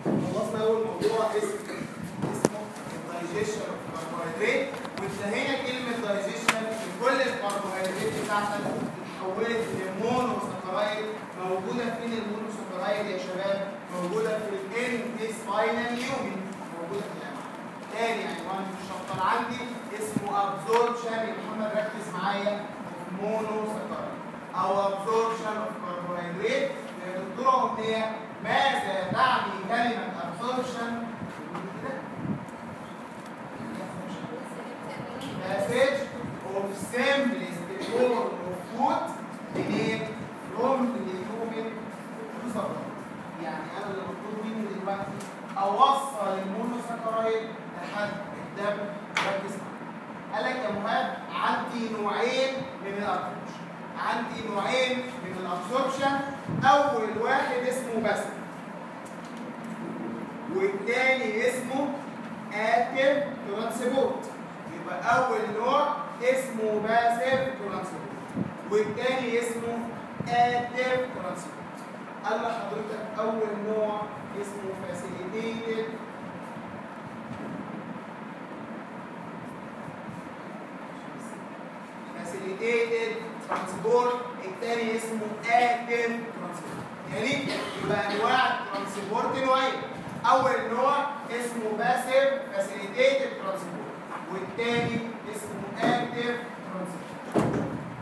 خلصنا اول موضوع اسمه اسمه الدايجيشن اوف كربوهيدرات وانتهينا كلمه دايجيشن ان كل الكربوهيدرات بتاعتك اتحولت لمونوساكرايد موجوده فين المونوساكرايد يا شباب؟ موجوده في الانتستاينال يومن موجوده في الامعاء. تاني عنوان في الشابتر عندي اسمه ابزوربشن يا محمد ركز معايا اوف مونوساكرايد او ابزوربشن اوف كربوهيدرات يا دكتوره امنيه ماذا تعني كلمه ابزوربشن؟ passage of simplest form of food منين؟ from the human to supplement. يعني انا اللي مطلوب مني دلوقتي اوصل المونوساكرايد لحد الدم ركز معايا. قال لك يا مهاب عندي نوعين من الابزوربشن. عندي نوعين من الابزوربشن اول واحد اسمه بس والتاني اسمه اكتف ترانسبورت يبقى اول نوع اسمه باسيف ترانسبورت والتاني اسمه اكتف ترانسبورت قال لحضرتك اول نوع اسمه فاسيليتيتد فاسيليتيتد ترانسبورت التاني اسمه اكتف ترانسبورت يعني يبقى انواع الترانسبورت نوعين اول نوع اسمه باسيف فاسيليتيتد ترانسبورت والتاني اسمه اكتف ترانسبورت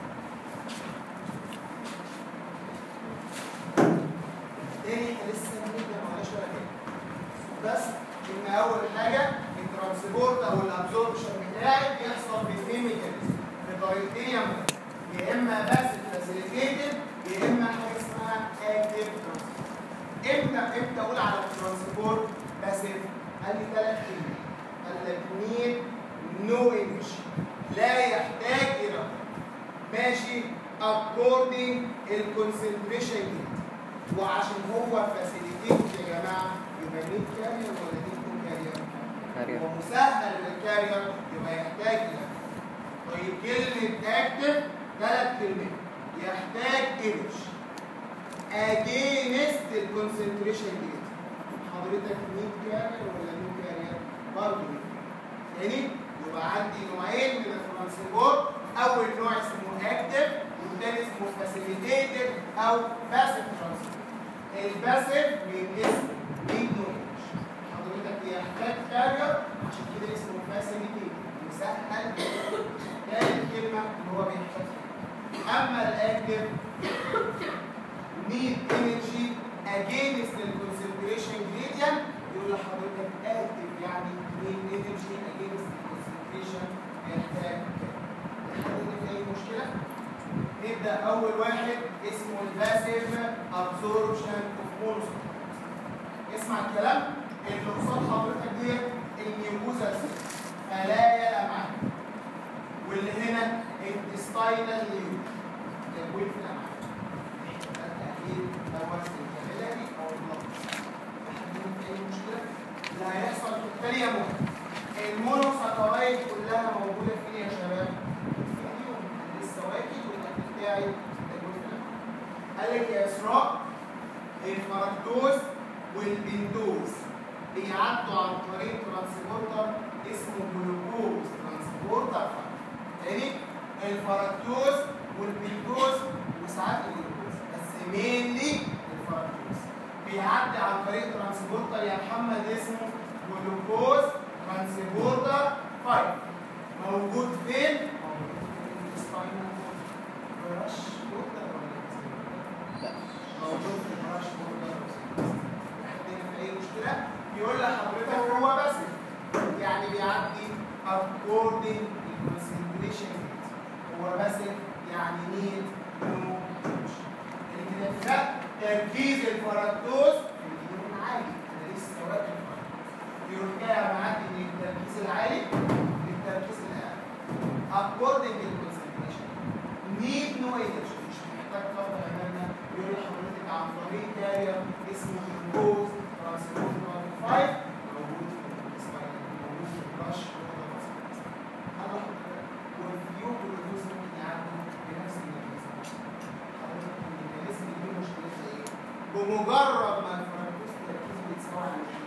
تاني احنا لسه بنبدا معلش ولا تاني بس ان اول حاجه الترانسبورت او الابزوربشن بتاعي بيحصل باثنين ميكانيزم بطريقتين يا مهندس. يا اما بس فاسيليتيتد يا اما حاجه اسمها اكتف ترانسبورت امتى امتى اقول على الترانسبورت باسيف قال لي ثلاث كلمات قال لك نيد نو انرجي لا يحتاج الى ماشي according الكونسنتريشن ريت وعشان هو فاسيليتيت يا جماعه يبقى نيد كارير ولا نيد كون كارير؟ كارير. هو مسهل للكارير يبقى يحتاج الى طيب كلمه اكتف ثلاث كلمات يحتاج انرجي اجينست الكونسنتريشن ريت حضرتك مين كارير ولا مين كارير؟ برضه مين تاني يبقى عندي نوعين من الترانسبورت اول نوع اسمه اكتف والتاني اسمه فاسيليتيتد او باسيف ترانسبورت الباسيف من اسمه مين نوعش حضرتك يحتاج كارير عشان كده اسمه فاسيليتيتد مسهل تاني كلمه اللي هو بيحتاج اما الاكتف need energy against the concentration gradient يقول لحضرتك active يعني need energy against the concentration يحتاج كده. لحد هنا في أي مشكلة؟ نبدأ أول واحد اسمه الباسيف absorption of monocytes. اسمع الكلام اللي قصاد حضرتك ديت الميوكوزا خلايا الأمعاء واللي هنا intestinal liquid تكوين في الأمعاء. التأكيد دوت الكابيلاري أو البلط. لحد هنا في أي مشكلة؟ اللي هيحصل في التالي يا مهندس المونوساكرايد كلها موجودة فين يا شباب؟ في اليوم لسه واكل والأكل بتاعي تكوين في الأمعاء. قال لك يا إسراء الفركتوز والبنتوز بيعدوا عن طريق ترانسبورتر اسمه جلوكوز ترانسبورتر تاني الفركتوز والبنتوز وساعات الجلوكوز بس مينلي الفركتوز بيعدي عن طريق ترانسبورتر يا محمد اسمه جلوكوز ترانسبورتر 5 موجود فين؟ موجود في الانتستاينال برش ووتر ولا موجود في البراش بوردر عندنا في اي مشكله بيقول لحضرتك هو بس يعني بيعدي according concentration rate هو بس يعني need no الاتفاق تركيز الفركتوز في الدهون عالي انا لسه واقف يروح جاي معدي من التركيز العالي للتركيز الاقل according concentration need no energy مش محتاج طاقه امامنا بيقول لحضرتك عن طريق كارير اسمه جلوكوز ترانسبورتر 5 موجود في السباينال موجود في البراش هذا والفيو والريدوس ممكن يعدوا بنفس الميكانيزم حضرتك الميكانيزم دي مشكلتها ايه؟ بمجرد ما الفرنكوز تركيزه بيتساوي عن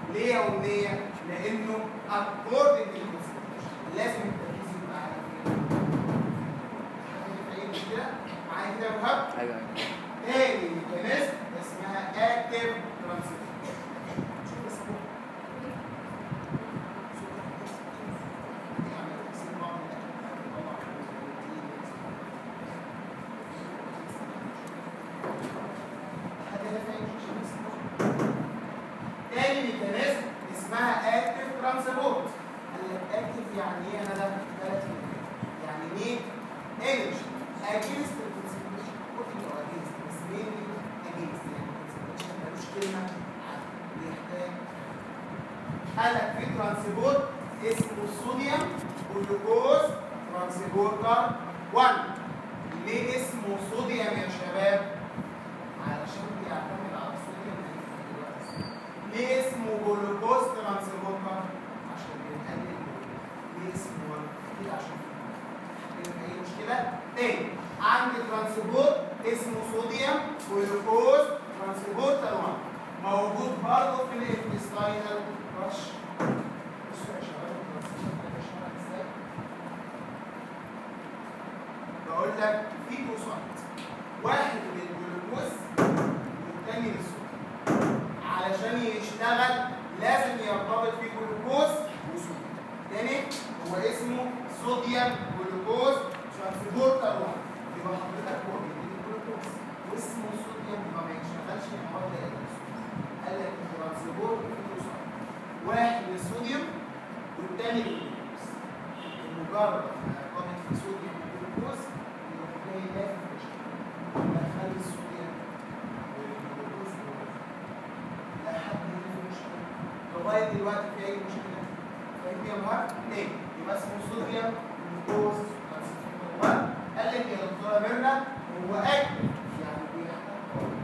ليه يا أمنية؟ لأنه according للكونسنتريشن لازم التركيز يبقى على فين؟ حد أي مشكلة؟ معايا كده يا مهاب؟ ايوه ايوه تاني ميكانيزم اسمها اكتف ترانسفير شوف بس هو. تاني ميكانيزم اسمها اكتف ترانسبورت قال لك اكتف يعني ايه انا ده ثلاث يعني مين انرجي اجينست الكونسنتريشن كوتنج او اجينست بس مين اجينست يعني الكونسنتريشن ملوش كلمه عنه بيحتاج قال لك في ترانسبورت اسمه الصوديوم جلوكوز ترانسبورتر 1 ليه اسمه صوديوم يا شباب؟ علشان بيعتمد على الصوديوم اللي في الوقت. ليه اسمه جلوكوز ترانسبورتر؟ عشان بيقلل الجلوكوز. ليه اسمه 1 كده عشان في اي مشكله؟ تاني عندي ترانسبورت اسمه صوديوم جلوكوز ترانسبورتر 1 موجود برضه في الانتستاينال رش بصوا يا شباب الترانسبورتر ده بيشتغل ازاي؟ بقول لك في تو سايت واحد للجلوكوز والتاني للصوديوم علشان يشتغل لازم يرتبط فيه جلوكوز وصوديوم تاني هو اسمه صوديوم جلوكوز ترانسبورتر 1 يبقى حضرتك هو بيديك الجلوكوز واسمه صوديوم يبقى ما يشتغلش مع واحد الا الصوديوم قال لك الترانسبورت فيه تو سايت واحد للصوديوم والتاني للجلوكوز بمجرد ما يرتبط في صوديوم وجلوكوز يبقى تلاقي لازم تشتغل دخل الصوديوم والجلوكوز جوه. لا حد هنا في مشكله لغايه دلوقتي في اي مشكله فاهم يا مهاب؟ ليه؟ يبقى اسمه صوديوم جلوكوز ترانسفير 1 قال لك يا دكتوره ميرنا هو اكل يعني بيحتاج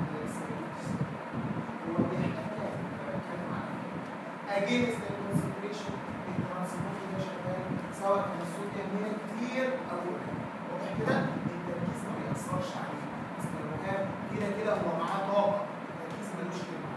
هو بيحتاج كام؟ أنا بتكلم عنه اجينست الكونسنتريشن الترانسبورت ده شغال سواء كان الصوديوم هنا كتير او قليل واضح كده التركيز ما بيأثرش عليه بس الوهاب كده كده هو معاه طاقه التركيز ملوش كلمه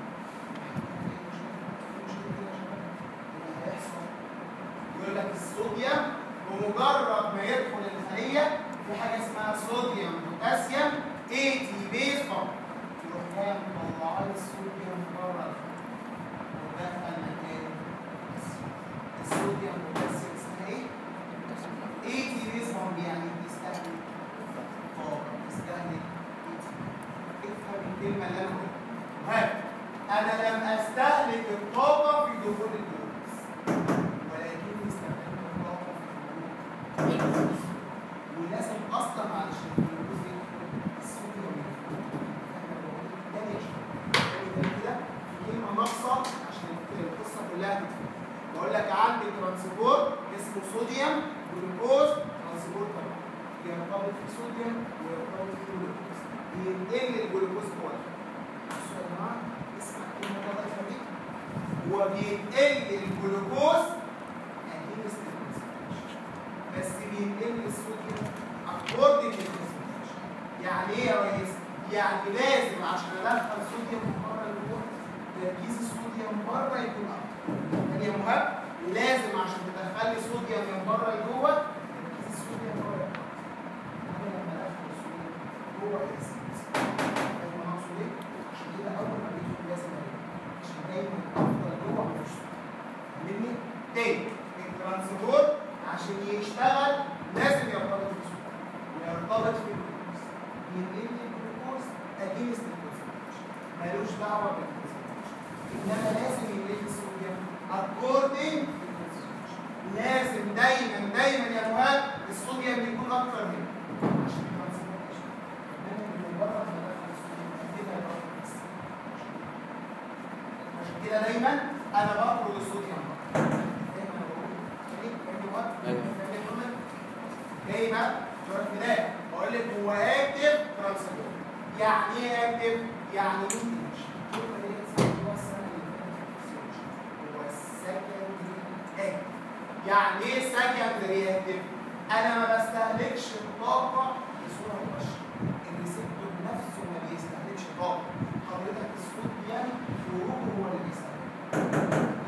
يقول لك الصوديوم بمجرد ما يدخل الخليه في حاجه اسمها صوديوم بوتاسيوم اي تي بيز بامب يروح جاي مطلع لي الصوديوم بره ودخل مكان الصوديوم بوتاسيوم اسمها ايه؟ اي تي بيز بامب يعني بيستهلك طاقه بيستهلك افهم الكلمه اللي انا قلتها وهات انا لم استهلك الطاقه في دخول الجلوكوز ولكني استخدمت الطاقه في دخول الجلوكوز ولازم اصلا علشان الجلوكوز يدخل الصوديوم يدخل فاهم أنا بقول إيه؟ تاني يا شباب تاني تاني كده في كلمه ناقصه عشان القصه كلها تتفهم بقول لك عندي ترانسبورت اسمه صوديوم جلوكوز ترانسبورت يرتبط في صوديوم ويرتبط في جلوكوز بينقل الجلوكوز جوه بصوا يا جماعه اسمع الكلمه ده الله يخليك هو بينقل الجلوكوز against the concentration. بس بينقل الصوديوم according to the concentration. يعني ايه يا ريس؟ يعني لازم عشان ادخل صوديوم من بره لجوه تركيز الصوديوم بره يكون اكتر. يعني يا مهاب لازم عشان تدخل لي صوديوم من بره لجوه تركيز الصوديوم بره يكون اكتر. انا لما ادخل الصوديوم جوه الاسيد فاهم انا اقصد ايه؟ عشان كده اول ما بيجي لازم ألاقيه. عشان دايما افضل جوه مفيش فاهمني؟ تاني الترانسبورت عشان يشتغل لازم يرتبط بالسكر ويرتبط في الجلوكوز ينقل لي الجلوكوز اجينست الكونسنتريشن مالوش دعوه بالكونسنتريشن انما لازم ينقل لي الصوديوم اكوردنج لازم دايما دايما يا مهاب الصوديوم يكون اكتر منه عشان الكونسنتريشن انما بمجرد ما دخل الصوديوم كده يرتبط بالسكر عشان كده دايما انا بخرج الصوديوم بره دايما انا بقول ايه فاهمني وقت أيوة. فاهمني يا محمد جاي بقى شرط ده بقول لك هو اكتف ترانسبورت يعني ايه اكتف يعني مين الكلمه دي اتسمت جوه السنه اللي فاتت في الفسيولوجي. هو السكندري اكتف يعني ايه سكندري اكتف انا ما بستهلكش الطاقه بصوره مباشره الريسبتور نفسه ما بيستهلكش طاقه حضرتك الصوت يعني خروجه هو اللي بيستهلك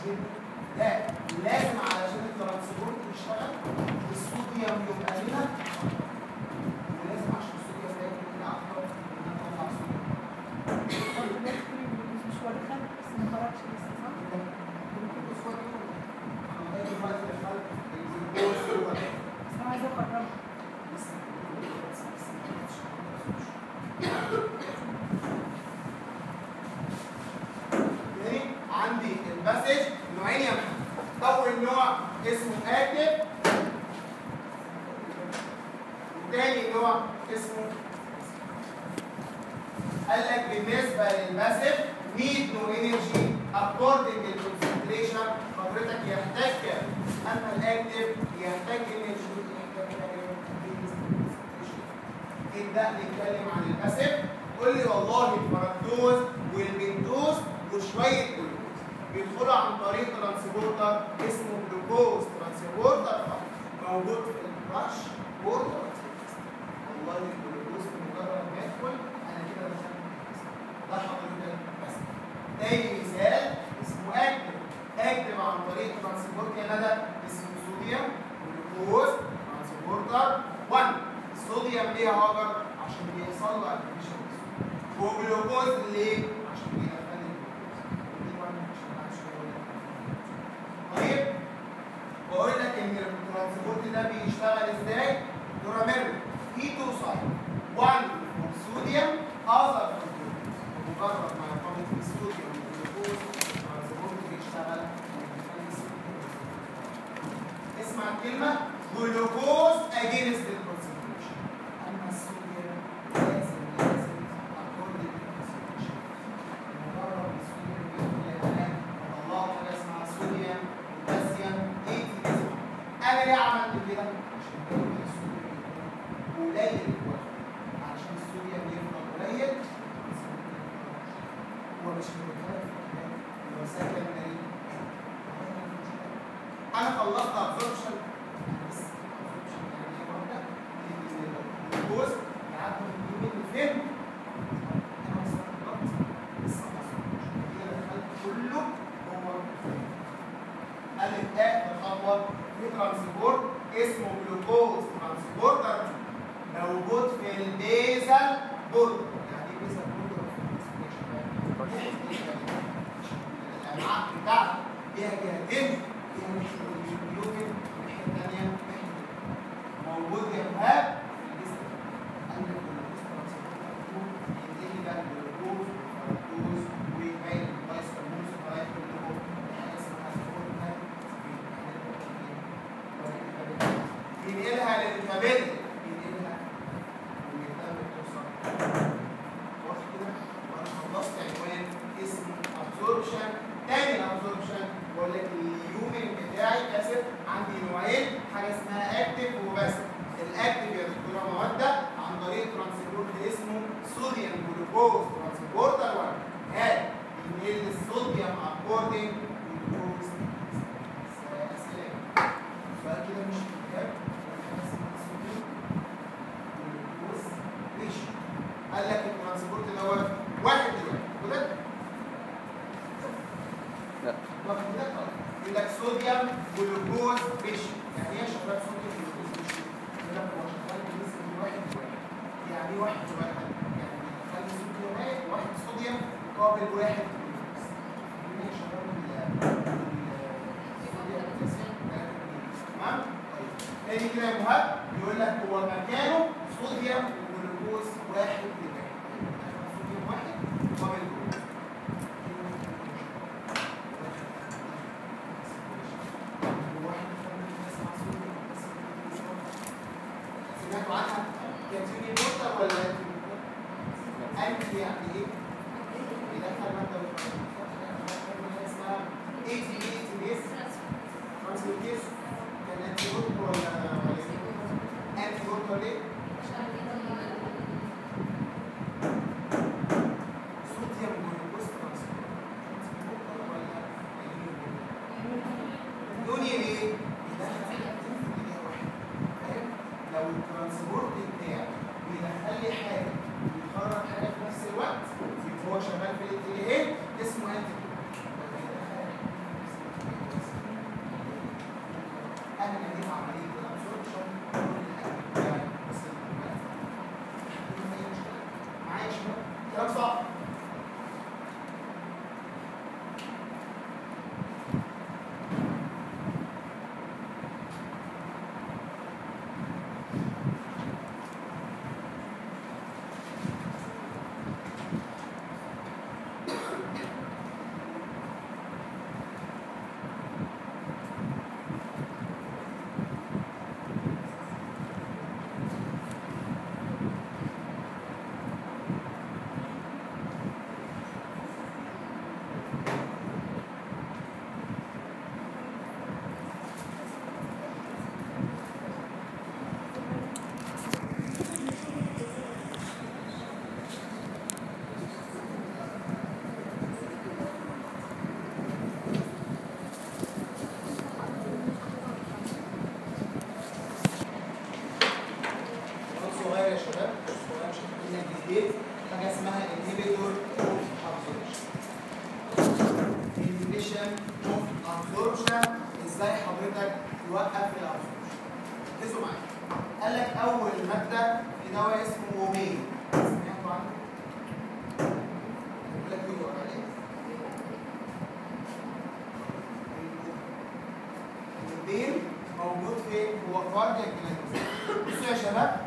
كده لا لازم علشان الترانسبورت يشتغل الصوديوم يبقى هنا ولازم عشان الصوديوم ده يكون هنا اكتر ان انا اطلع صوديوم مش ورخة بس ما خرجش لسه صح؟ بس انا عايزة اخرجها تاني عندي المسج نوعين يا محمد اول نوع اسمه اكتف وتاني نوع اسمه قال لك بالنسبه للباسيف نيد نو انرجي اكوردنج للكونسنتريشن حضرتك يحتاج كام اما الاكتف يحتاج انرجي يحتاج نبدا نتكلم عن الباسيف قول لي والله الفركتوز والبنتوز وشويه جلوكوز بيدخلوا عن طريق ترانسبورتر اسمه جلوكوز ترانسبورتر موجود في البراش بوردر والله الجلوكوز مجرد ما يدخل انا كده دخلت ده حضرتك بس تاني مثال اسمه اكتف اكتف عن طريق ترانسبورت يا ندى اسمه صوديوم جلوكوز ترانسبورتر 1 الصوديوم ليه هاجر عشان بيحصل له اكتيفيشن وجلوكوز ليه عشان بيدخل الجلوكوز طيب بقول لك ان الترانسبورت ده بيشتغل ازاي دورامير في تو سايد 1 صوديوم اذر مجرد ما يرتبط بالصوديوم والجلوكوز الترانسبورت بيشتغل اسمع الكلمه جلوكوز اجينست الكونسنتريشن اما الصوديوم لازم لازم اكوردنج للكونسنتريشن مجرد الصوديوم بيدخل الكلام طلعت حاجه اسمها صوديوم بوتاسيوم ايه اسمع انا ليه عملت كده؟ عشان كده الصوديوم يكون قليل الوقت عشان الصوديوم يفضل قليل هو مش متكرر هو سكندري انا خلصت ابزوربشن بس absorption يعني ايه مبدا الجزء يعدي من يمين لفين انا وصلت الضغط لسه ما وصلتش كده دخلت كله جوه الف اخر خطوه في ترانسبورت اسمه جلوكوز ترانسبورتر موجود في البيزل بورد يعني ايه بيزل بورد الامعاء بتاعته ليها جهتين فيها ناحيه الجلوكين والناحيه الثانيه ناحيه موجود جنبها الجسم قال لك الجلوكوز ترانسبورتر ينتهي بقى الجلوكوز والفركتوز ويبين البايستاموز وطريقه الجلوكوز حاجه اسمها سبورتر بينقلها للكابيل بينقلها والجدام بتوصل واضح كده وانا خلصت عنوان اسمه ابزوربشن تاني ابزوربشن بقول لك اليومن بتاعي اسف عندي نوعين حاجه اسمها اكتف وباسف الاكتف يا دكتوره موده عن طريق ترانسبورت اسمه صوديوم جلوكوز ترانسبورتر 1 هاد بينقل الصوديوم اكوردنج جلوكوز اسئله سؤال كده مش كتاب حاجه اسمها صوديوم جلوكوز ريشيو قال لك الترانسبورت دوت واحد دلوقتي وده لا واخد بالك؟ يقول لك صوديوم جلوكوز ريشيو يعني ايه يا شباب صوديوم جلوكوز ريشيو؟ يقول لك هو شغال بنسبه واحد لواحد يعني ايه واحد لواحد يعني خلي صوديومات واحد صوديوم مقابل واحد جلوكوز يعني ايه يا شباب ال- ال- الصوديوم والبوتاسيوم تلاتة جنيه. تمام؟ طيب تاني كده يا مهاب يقول لك هو مكانه صوديوم وجلوكوز واحد لواحد يعني صوديوم واحد مقابل جلوكوز سمعتوا عنها كاتيوني بوتر ولا انتي يعني ايه؟ بيدخل ماده اسمها اي تي بي اي تي بي اس ترانسلوكيس كان انتي بوتر ولا ولا إيه؟ انتي بوتر ليه؟ يوقف الابسوربشن ركزوا معايا قال لك اول ماده في دواء اسمه اومين سمعتوا عنه؟ يقول لك يقول عليه البين موجود فين؟ هو كاردياك جلاندوس بصوا يا شباب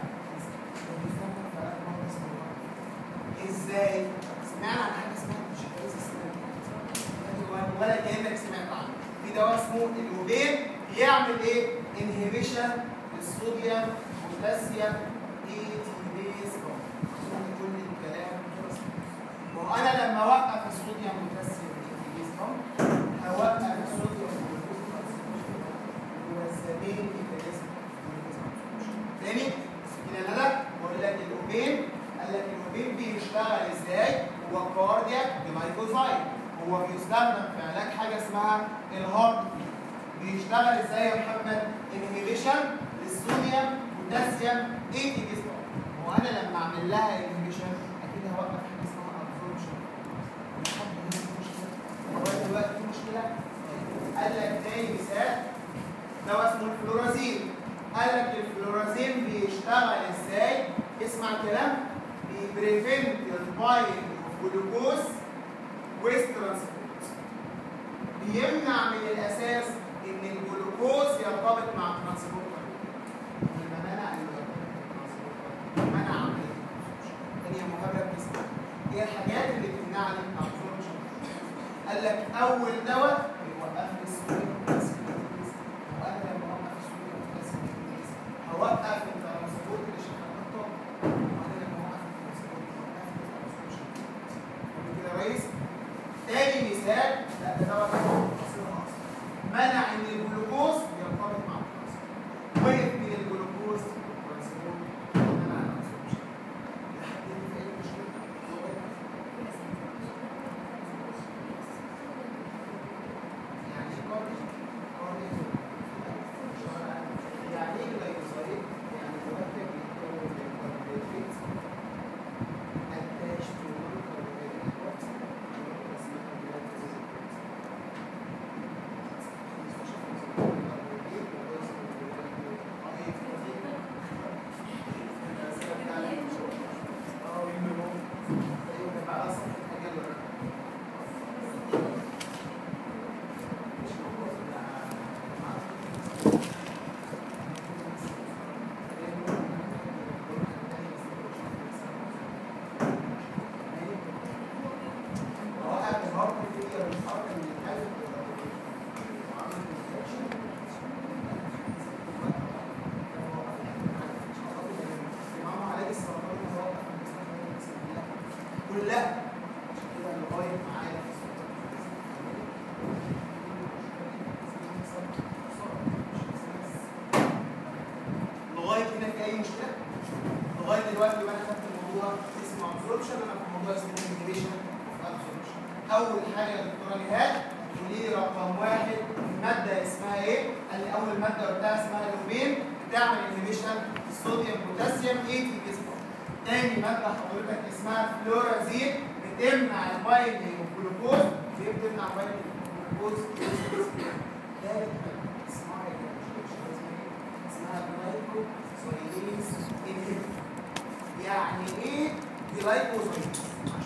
ازاي؟ سمعنا عن حاجه اسمها مش ولا كانك سمعت عنه في دواء اسمه الوبين بيعمل ايه؟ انهبيشن للصوديوم بوتاسيوم اي تي بيز كل الكلام خلص. ما هو انا لما اوقف الصوديوم بوتاسيوم اي تي بيز هوقف الصوديوم بوتاسيوم والزمين ميكانيزم تاني كده انا بقول لك الاوبين قال لك الاوبين بيشتغل ازاي؟ هو كاردياك جلايكوزايد هو بيستخدم في علاج حاجه اسمها الهارت بيشتغل ازاي يا محمد؟ انهبيشن للصوديوم بوتاسيوم اي تي بي هو انا لما اعمل لها انهبيشن اكيد هوقف حاجه اسمها ابزوربشن لحد هنا في مشكله هو دلوقتي في مشكله قال لك تاني مثال دواء اسمه الفلورازين قال لك الفلورازين بيشتغل ازاي؟ اسمع الكلام بيبريفنت البايند اوف جلوكوز ويست ترانسبورت بيمنع من الاساس ان الجلوكوز يرتبط مع الترانسبورتر لما منع منع عمليه هي مهمه بتسمع هي الحاجات اللي بتمنع لي الابسوربشن قال لك اول دواء بيوقف لي السويد وانا لما اوقف السويد هوقف الترانسبورت اللي شغال الطاقه وانا لما اوقف الترانسبورت هوقف الابسوربشن كده يا ريس تاني مثال لا ده دواء تاني منع ان الجلوكوز يرتبط مع الترانسبورت وقف من الجلوكوز والترانسبورت منع الابسوربشن لحد هنا في اي مشكله يعني ايه كارديو؟ كارديو يعني ايه جلايكوزايد؟ يعني مركب يتكون من كربوهيدرات attached to non-carbohydrate اسمها glycosylated وقع الهارت فيلير الهارت من القلب وعمل انفكشن ماما علاج السرطان اللي هو كلها عشان كده لغايه معايا في لغايه هنا في اي مشكله لغايه دلوقتي وانا خدت الموضوع اسمه ابزوربشن انا في موضوع اسمه انهبيشن ابزوربشن اول حاجه يا دكتوره نهاد تقولي لي رقم واحد الماده اسمها ايه؟ قال لي اول ماده قلتها اسمها لوبين بتعمل انهبيشن الصوديوم بوتاسيوم ايه في الجسم تاني ماده حضرتك اسمها فلورازين بتمنع البايندنج الجلوكوز ليه بتمنع البايندنج الجلوكوز؟ ثالث ماده اسمها ايه؟ اسمها جلايكوزايديز انهبيتور يعني ايه جلايكوزايديز؟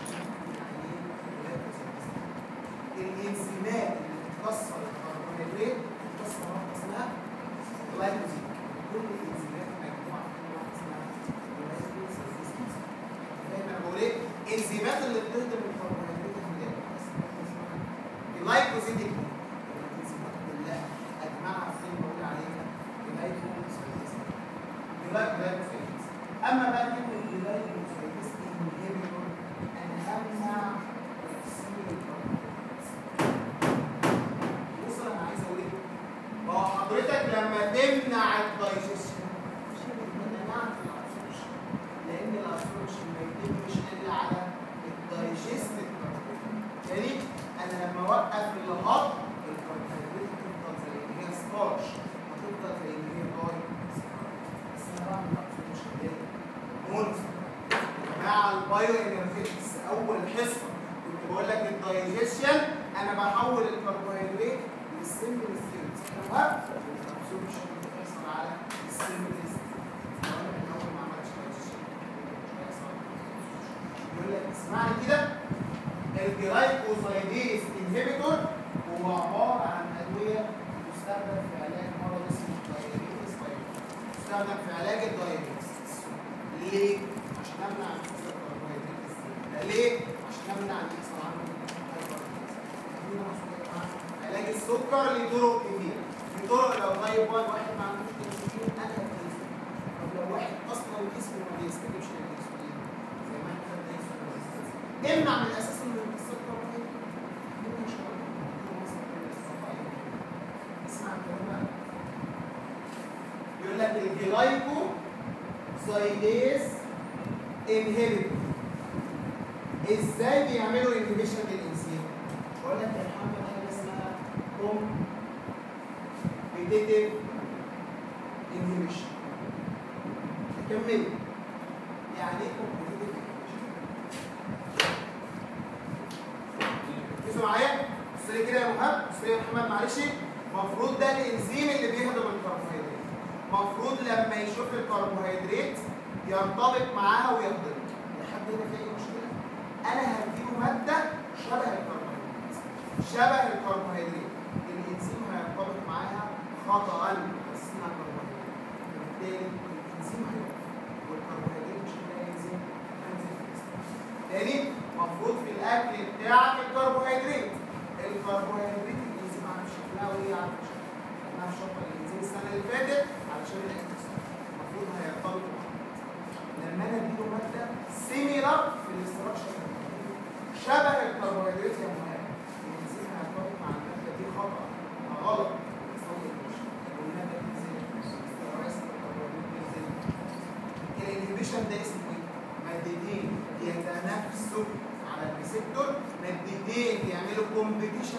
الانزيمات اللي بتكسر الكربوهيدرات بتكسر واحده اسمها جلايكوزيد كل الانزيمات مجموعه في واحده اسمها جلايكوزيد فاهم انا بقول ايه؟ الانزيمات اللي بتهضم الكربوهيدرات المدارة اسمها جلايكوزيد الانزيمات كلها اجمعها في كلمه بقول عليها جلايكوزيد جلايكوزيد اما بقى كلمه جلايكوزيد انهبيتور انا همنع تكسير الكربوهيدرات بص انا عايز اقول ايه؟ ما هو حضرتك لما تمنع الدايجيشن مش منعت الابسوربشن لان الابسوربشن ما يتمش الا على الدايجست يعني انا لما اوقف الهضم الكربوهيدرات تفضل زي ما هي ستارش هتفضل زي ما هي داي بس انا بعمل الابسوربشن ليه؟ منفذ مع البايو انرجيتكس اول حصه كنت بقول لك الدايجيشن انا بحول الكربوهيدرات للسمبل ستيرز انا بقفل ابسوربشن بتحصل على السيمبلست ان هو ما عملش digestion. مش هيحصل يقول لك اسمعني كده الجلايكوزايديز انهبيتور هو عباره عن ادويه تستخدم في علاج مرض اسمه الدايابيتس تستخدم في علاج الدايابيتس ليه؟ عشان امنع انفصال الكربوهيدرات ده ليه؟ عشان امنع ان يحصل عنده هايبرتنشن. علاج السكر ليه طرق كتير في طرق لو طيب 1 واحد ما عندوش انسولين انا هديله طب لو واحد اصلا جسمه ما بيستجيبش للانسولين زي ما احنا خدنا انسولين ريزيستنس امنع من الاساس ان السكر رهيب ممكن شغال اسمع الكلام بقى يقول لك الجلايكو زايديز انهبيتور ازاي بيعملوا انهبيشن للانسولين بقول لك يا محمد حاجه اسمها كومبيتيتيف انهبيشن كمل يعني ايه كومبيتيتيف ركزوا معايا بص لي كده يا مهاب بص لي يا محمد معلش المفروض ده الانزيم اللي بيهضم الكربوهيدرات المفروض لما يشوف الكربوهيدرات يرتبط معاها ويهضمها لحد هنا في اي مشكله انا هديله ماده شبه الكربوهيدرات شبه الكربوهيدرات الانزيم هيرتبط معاها خطا بس اسمها كربوهيدرات فبالتالي الانزيم هيقف والكربوهيدرات مش هتلاقي انزيم هينزل في الجسم تاني المفروض في الاكل بتاعك الكربوهيدرات الكربوهيدرات الانزيم عارف شكلها وايه عارف شكلها انا شرط الانزيم السنه اللي فاتت علشان الاكل المفروض هيرتبط معاها لما انا اديله ماده سيميلر في الاستراكشر شبه الكربوهيدرات يا مهاب الانزيم هيرتبط مع الماده دي خطا غلط يسوي الانهبيشن والماده تنزل الرئيس الكربوهيدرات تنزل الانهبيشن ده اسمه ايه؟ مادتين يتنافسوا على الريسبتور مادتين يعملوا كومبيتيشن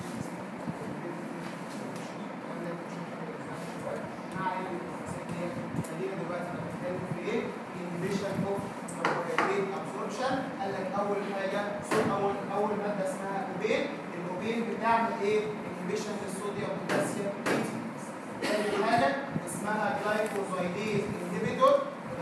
خلينا دلوقتي انا بتكلم في ايه؟ انهبيشن اوف كربوهيدرات ابسوربشن قال لك اول حاجه اول اول ماده اسمها اوبين الاوبين بتعمل ايه؟ انهبيشن للصوديوم بوتاسيوم تاني حاجه اسمها جلايكوزايديز انهبيتور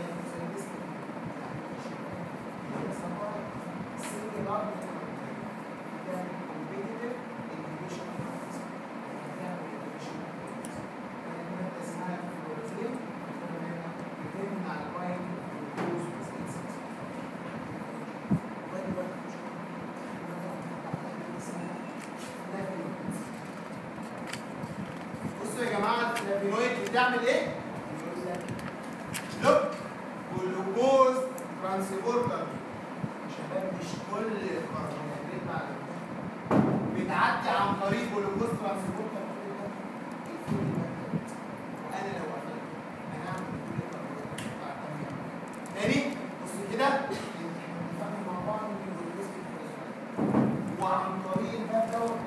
بصوا يا جماعه الفلافينويد بتعمل ايه؟ يقول لك لوك جلوكوز ترانسبورتر يا شباب مش كل الكربوهيدرات بعد بتعدي عن طريق جلوكوز ترانسبورتر وانا لو قفلت انا هعمل كل الكربوهيدرات بعد تاني بص كده بنتفاهم مع بعض ان الجلوكوز وعن طريق الباب دوت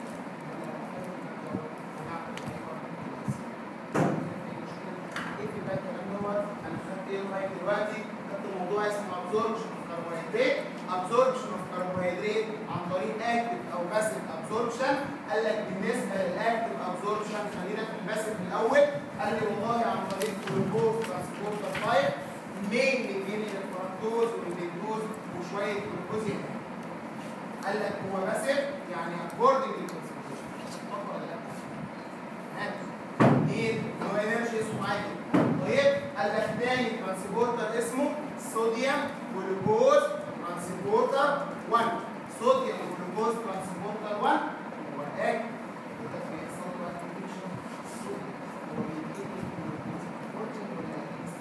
ايه في بقى الكلام دوت انا خدت ايه لغايه دلوقتي خدت موضوع اسمه ابزوربشن اوف كربوهيدرات ابزوربشن اوف كربوهيدرات عن طريق اكتف او باسيف ابزوربشن قال لك بالنسبه للاكتف ابزوربشن خلينا في الباسيف الاول قال لي والله عن طريق جلوكوز ترانسبورتر 5 مين من الفركتوز والجلوكوز وشويه جلوكوز هنا قال لك هو باسيف يعني اكوردنج للكونسنتريشن ولا لا؟ ها؟ مين؟ هو انرجي اسمه عادي طيب قال لك تاني ترانسبورتر اسمه صوديوم جلوكوز ترانسبورتر 1 صوديوم جلوكوز ترانسبورتر 1 هو اكل وده بيحصل له اكتيفيشن الصوديوم هو بيديك الجلوكوز بروتين ولا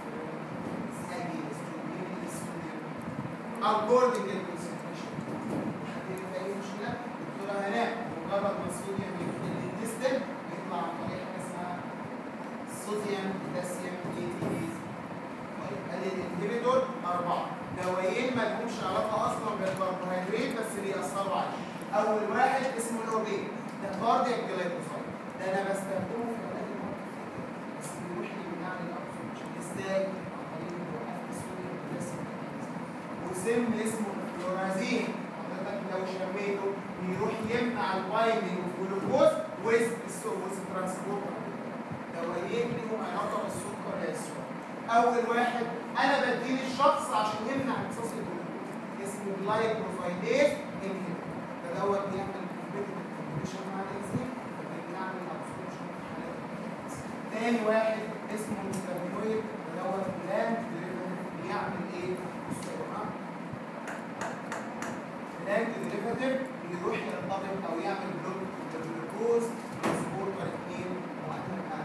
according للكونسنتريشن حد في اي مشكله دكتوره هناء مجرد ما الصوديوم يدخل الانتستين يطلع عن طريق حاجه اسمها صوديوم بوتاسيوم اي تي ايز طيب ادي الانهبيتور اربعه دوايين ما لهمش علاقه اصلا بالكربوهيدرات بس بيأثروا عليه اول واحد اسمه الاوبين ده كاردياك جلايكوسايد ده انا بستخدمه في علاج المرض بس بيروح يمنع لي الابسوربشن ازاي؟ عن طريق انه يوقف الصوديوم بوتاسيوم وسم اسمه فلورازين حضرتك لو شميته بيروح يمنع البايندنج اوف جلوكوز ويز ويز ترانسبورتر دوايين لهم علاقه بالسكر يا اسراء اول واحد انا بديه للشخص عشان يمنع امتصاص الجلوكوز اسمه جلايكوفايديز انهبيتور ده دوت بيعمل كومبيتيتيف كومبيتيشن مع الانزيم فبيمنع من الابسوربشن في حالات الجلوكوز تاني واحد اسمه ميتابولويد ده دوت بلان بيعمل ايه؟ بصوا يا جماعه بلان ديريفاتيف يروح يرتبط او يعمل بلوك للجلوكوز ترانسبورتر 2 وبعدين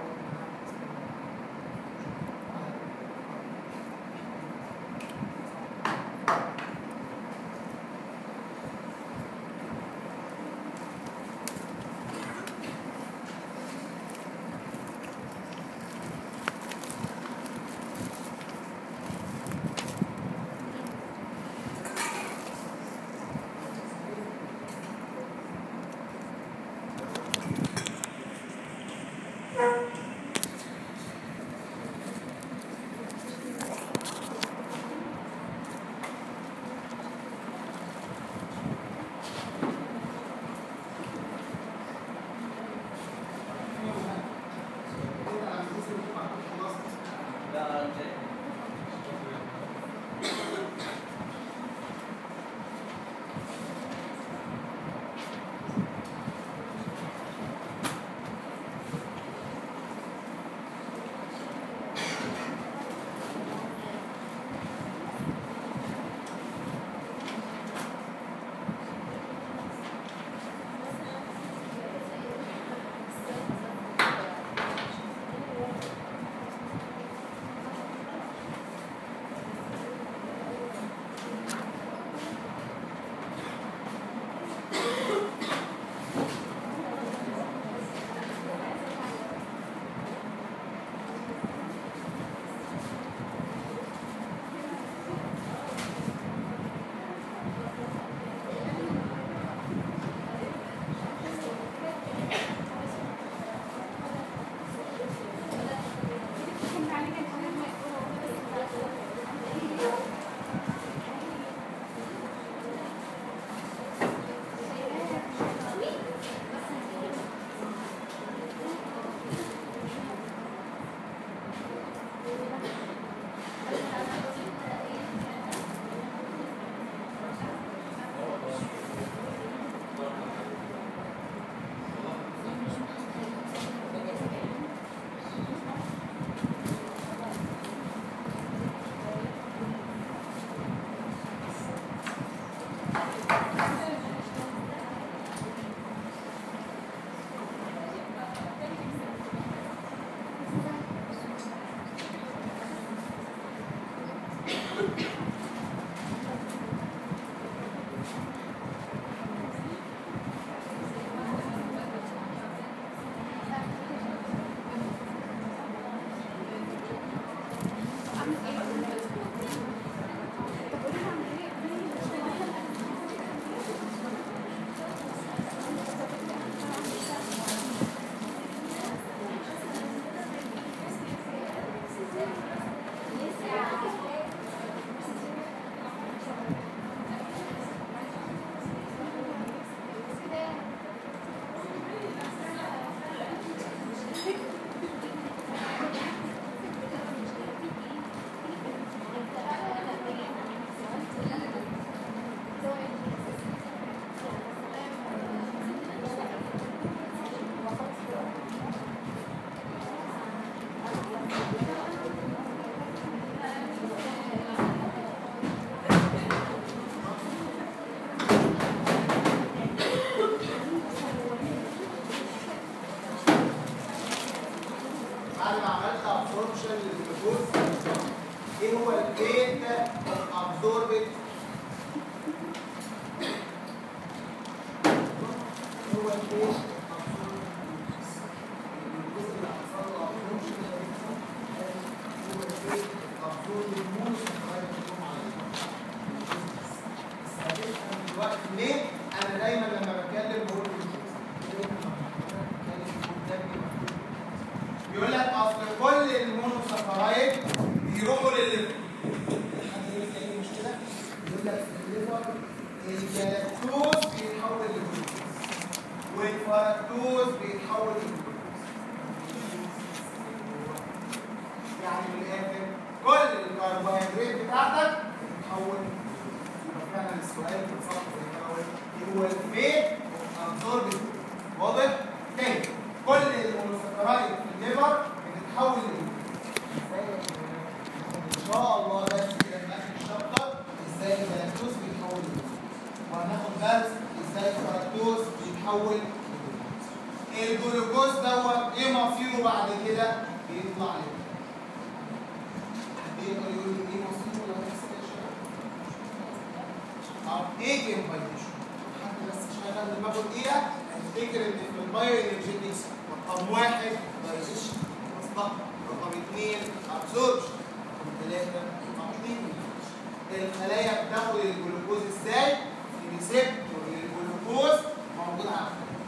بعد ما عملت ابسوربشن للجلوكوز ايه هو الريت ابزوربت هو الريت ليه؟ انا دايما لما بتكلم بقول بيقول لك اصل كل المونوساكرايد بيروحوا للليفر حد يقول اي مشكله يقول لك في الليفر الجلاكتوز بيتحول لجلوكوز والفركتوز بيتحول لجلوكوز وبعد كده بيطلع لي حد يقدر يقول لي ايه مصيره ولا هيحصل ايه يا شباب؟ اه تيك انفايتيشن حد بس شغال دماغه دقيقه هتفتكر ان في البايو انرجيتكس رقم واحد دايجيشن مصلحه رقم اثنين ابسوربشن رقم ثلاثه تقليل الخلايا بتاخد الجلوكوز ازاي؟ في ريسبتور للجلوكوز موجود على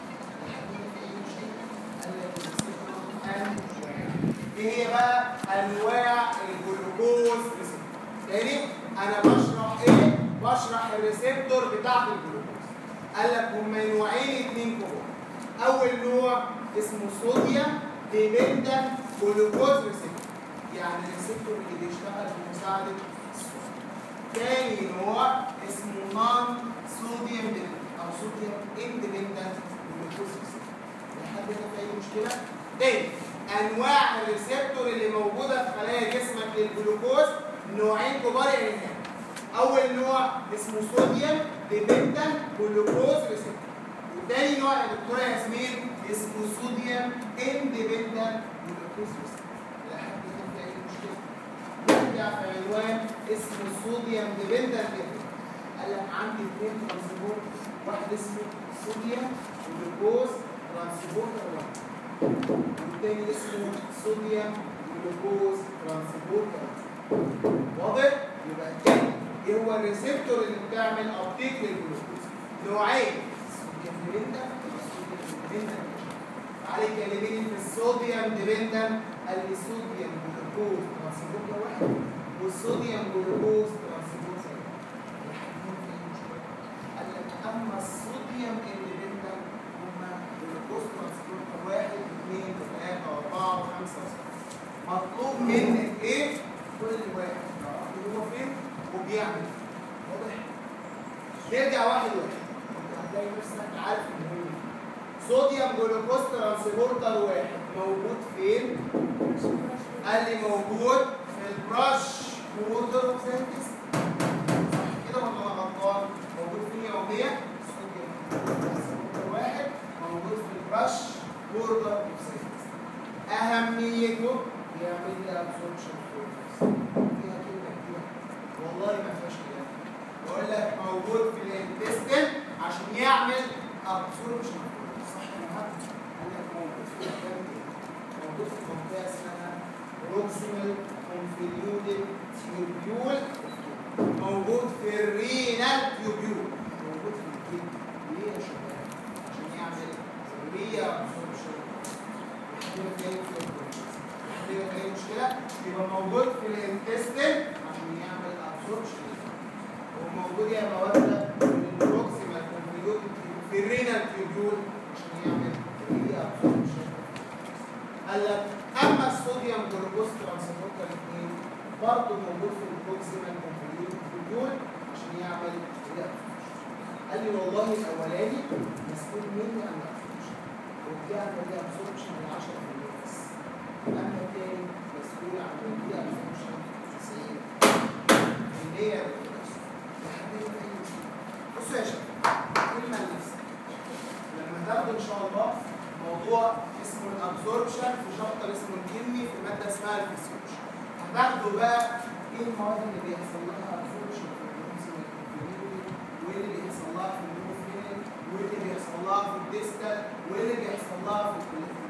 ايه هي بقى انواع الجلوكوز ريسبتور تاني انا بشرح ايه بشرح الريسبتور بتاعت الجلوكوز قال لك هما نوعين اتنين كبار اول نوع اسمه صوديوم ديبندنت جلوكوز ريسبتور يعني الريسبتور اللي بيشتغل بمساعده الصوديوم تاني نوع اسمه نون صوديوم ديبندنت او صوديوم اندبندنت جلوكوز ريسبتور لحد هنا في اي مشكله تاني انواع الريسبتور اللي موجوده في خلايا جسمك للجلوكوز نوعين كبار يا نهايه اول نوع اسمه صوديوم ديبندنت جلوكوز ريسبتور وتاني نوع يا دكتوره ياسمين اسمه صوديوم اندبندنت جلوكوز ريسبتور لحد هنا في اي مشكله نرجع في عنوان اسمه صوديوم ديبندنت قال لك عندي اثنين ترانسبورت واحد اسمه صوديوم جلوكوز ترانسبورتر 1 والتاني اسمه صوديوم جلوكوز ترانسبورتر واضح؟ يبقى التاني ايه هو الريسبتور اللي بتعمل ابتيك للجلوكوز نوعين صوديوم ديبندنت والصوديوم ديبندنت تعالي كلميني في الصوديوم ديبندنت قال لي صوديوم جلوكوز ترانسبورتر واحد والصوديوم جلوكوز ترانسبورتر قال لك اما الصوديوم اندبندنت هما جلوكوز ترانسبورتر واحد اثنين ثلاثة أربعة وخمسة وستة مطلوب منك ايه؟ كل واحد يعرف هو فين وبيعمل واضح؟ نرجع واحد واحد انت هتلاقي نفسك عارف ان هو صوديوم جلوكوز ترانسبورتر واحد موجود فين؟ قال لي موجود في البراش ووتر سينتس صح كده ولا انا غلطان؟ موجود فين يوميا؟ صوديوم ترانسبورتر واحد موجود في البراش ووتر سينتس اهميته يعمل لي ابسوربشن فيها كلمه كتير والله ما فيهاش كلام بقول لك موجود في الانتستين عشان يعمل ابسوربشن صح يا جماعه قال لك موجود في مكان كده موجود في منطقه اسمها بروكسيمال كونفليوتد تيوبيول موجود في الرينال تيوبيول موجود في الكلى ليه يا شباب عشان يعمل ري ابسوربشن كده في مشكله يبقى موجود في الانتستين عشان يعمل ابسوربشن هو موجود يا مواد في البروكسيمال كونفليوت في الرينال تيوبيول عشان يعمل ري ابسوربشن قال لك اما الصوديوم جلوكوز ترانسبورتر 2 برضه موجود في البروكسيمال كونفليوت تيوبيول عشان يعمل ري ابسوربشن قال لي والله الاولاني مسؤول مني عن الابسوربشن وبيعمل ري ابسوربشن ل 10% بس اما التاني مسؤول عن البيئه الفانكشن 90 اللي هي بصوا يا شباب كلمه لنفسك لما تاخدوا ان شاء الله موضوع اسمه الابزوربشن في شابتر اسمه الكيمي في ماده اسمها الفسيولوجي هتاخدوا بقى ايه المواد اللي بيحصل لها ابزوربشن في البروكسيمال وايه اللي بيحصل لها في النوفينال وايه اللي بيحصل لها في الديستال وايه اللي بيحصل لها في الكوليكتيف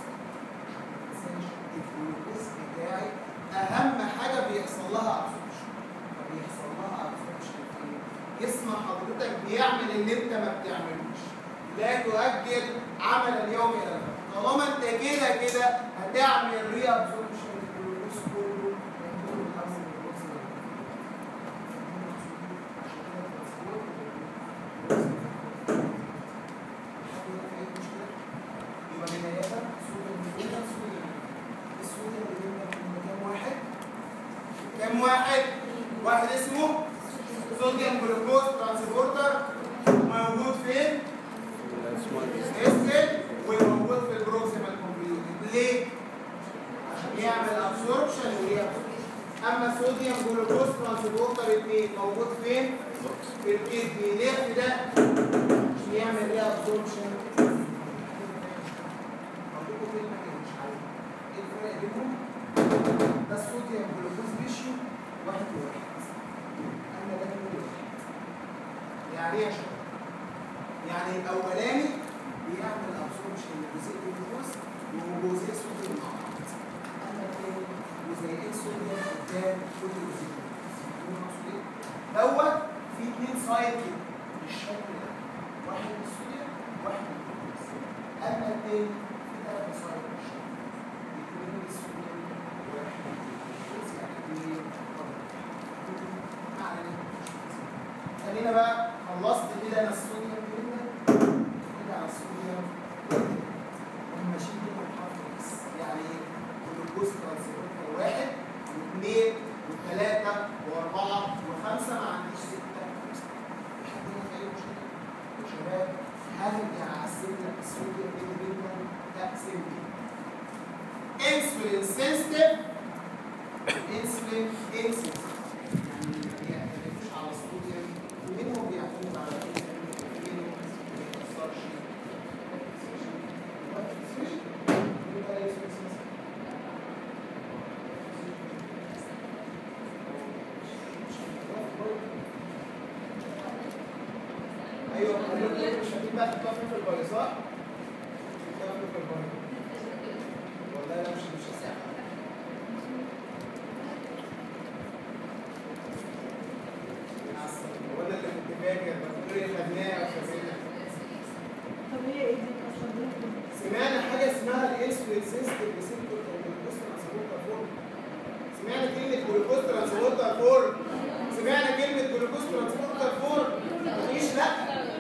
الجلوكوز بتاعي اهم حاجه بيحصل لها ابسوربشن فبيحصل لها ابسوربشن ايه؟ جسم حضرتك بيعمل اللي انت ما بتعملوش لا تؤجل عمل اليوم الى الغد طالما انت كده كده هتعمل ري ابسوربشن الجلوكوز كله من كل خمسه جلوكوز يبقى بداية صورة الجلوكوز صورة السود اللي بيبقى في كام واحد؟ كام واحد؟ واحد اسمه صوديوم جلوكوز ترانسبورتر موجود فين؟ اسكت وموجود في البروكسيمال كومبليوتد ليه؟ عشان يعمل ابسوربشن وريابسوربشن اما صوديوم جلوكوز ترانسبورتر 2 موجود فين؟ في الكدني ليه في ده؟ عشان يعمل ريابسوربشن هقول لكم كلمه كده مش عارف بينهم ده الصوديوم جلوكوز ريشيو واحد لواحد اما ده اتنين لواحد يعني ايه يا شباب؟ يعني الاولاني بيعمل ابسوربشن لجزيء الجلوكوز وجزيء صوديوم مع بعض اما التاني جزيئين صوديوم قدام كل جزيء جلوكوز دوت في اتنين سايكل بالشكل ده واحد للصوديوم واحد للجلوكوز اما التاني في ثلاث سايكل بالشكل اتنين للصوديوم وواحد للجلوكوز يعني اتنين ما علينا خلينا بقى خلصت كده انا الصوديوم كده كده على الصوديوم ماشيين كده بالحرف اكس يعني جلوكوز ترانسبورتر واحد واثنين وثلاثة وأربعة وخمسة ما عنديش ستة لحد هنا في أي مشكلة يا شباب هرجع أقسم لك الصوديوم كده جدا تقسم لي انسولين سنسيتيف انسولين انسنسيتيف يعني ما بيعتمدوش على الصوديوم ومنهم بيعتمد على الانسولين ومنهم ما بيتأثرش يبقى انسولين سنسيتيف ايوه خليك مش هتجيب بقى تحطها في الباي صح؟ تحطها في الباي والله لا مش مش هساعد هو انا اللي كنت فاكر بقول ايه خدناها وخزينها طب هي ايه دي اصلا دي؟ سمعنا حاجه اسمها الانسولين سيستم ريسبتور او جلوكوز ترانسبورتر فور سمعنا كلمه جلوكوز ترانسبورتر فور سمعنا كلمه جلوكوز ترانسبورتر فور مفيش لا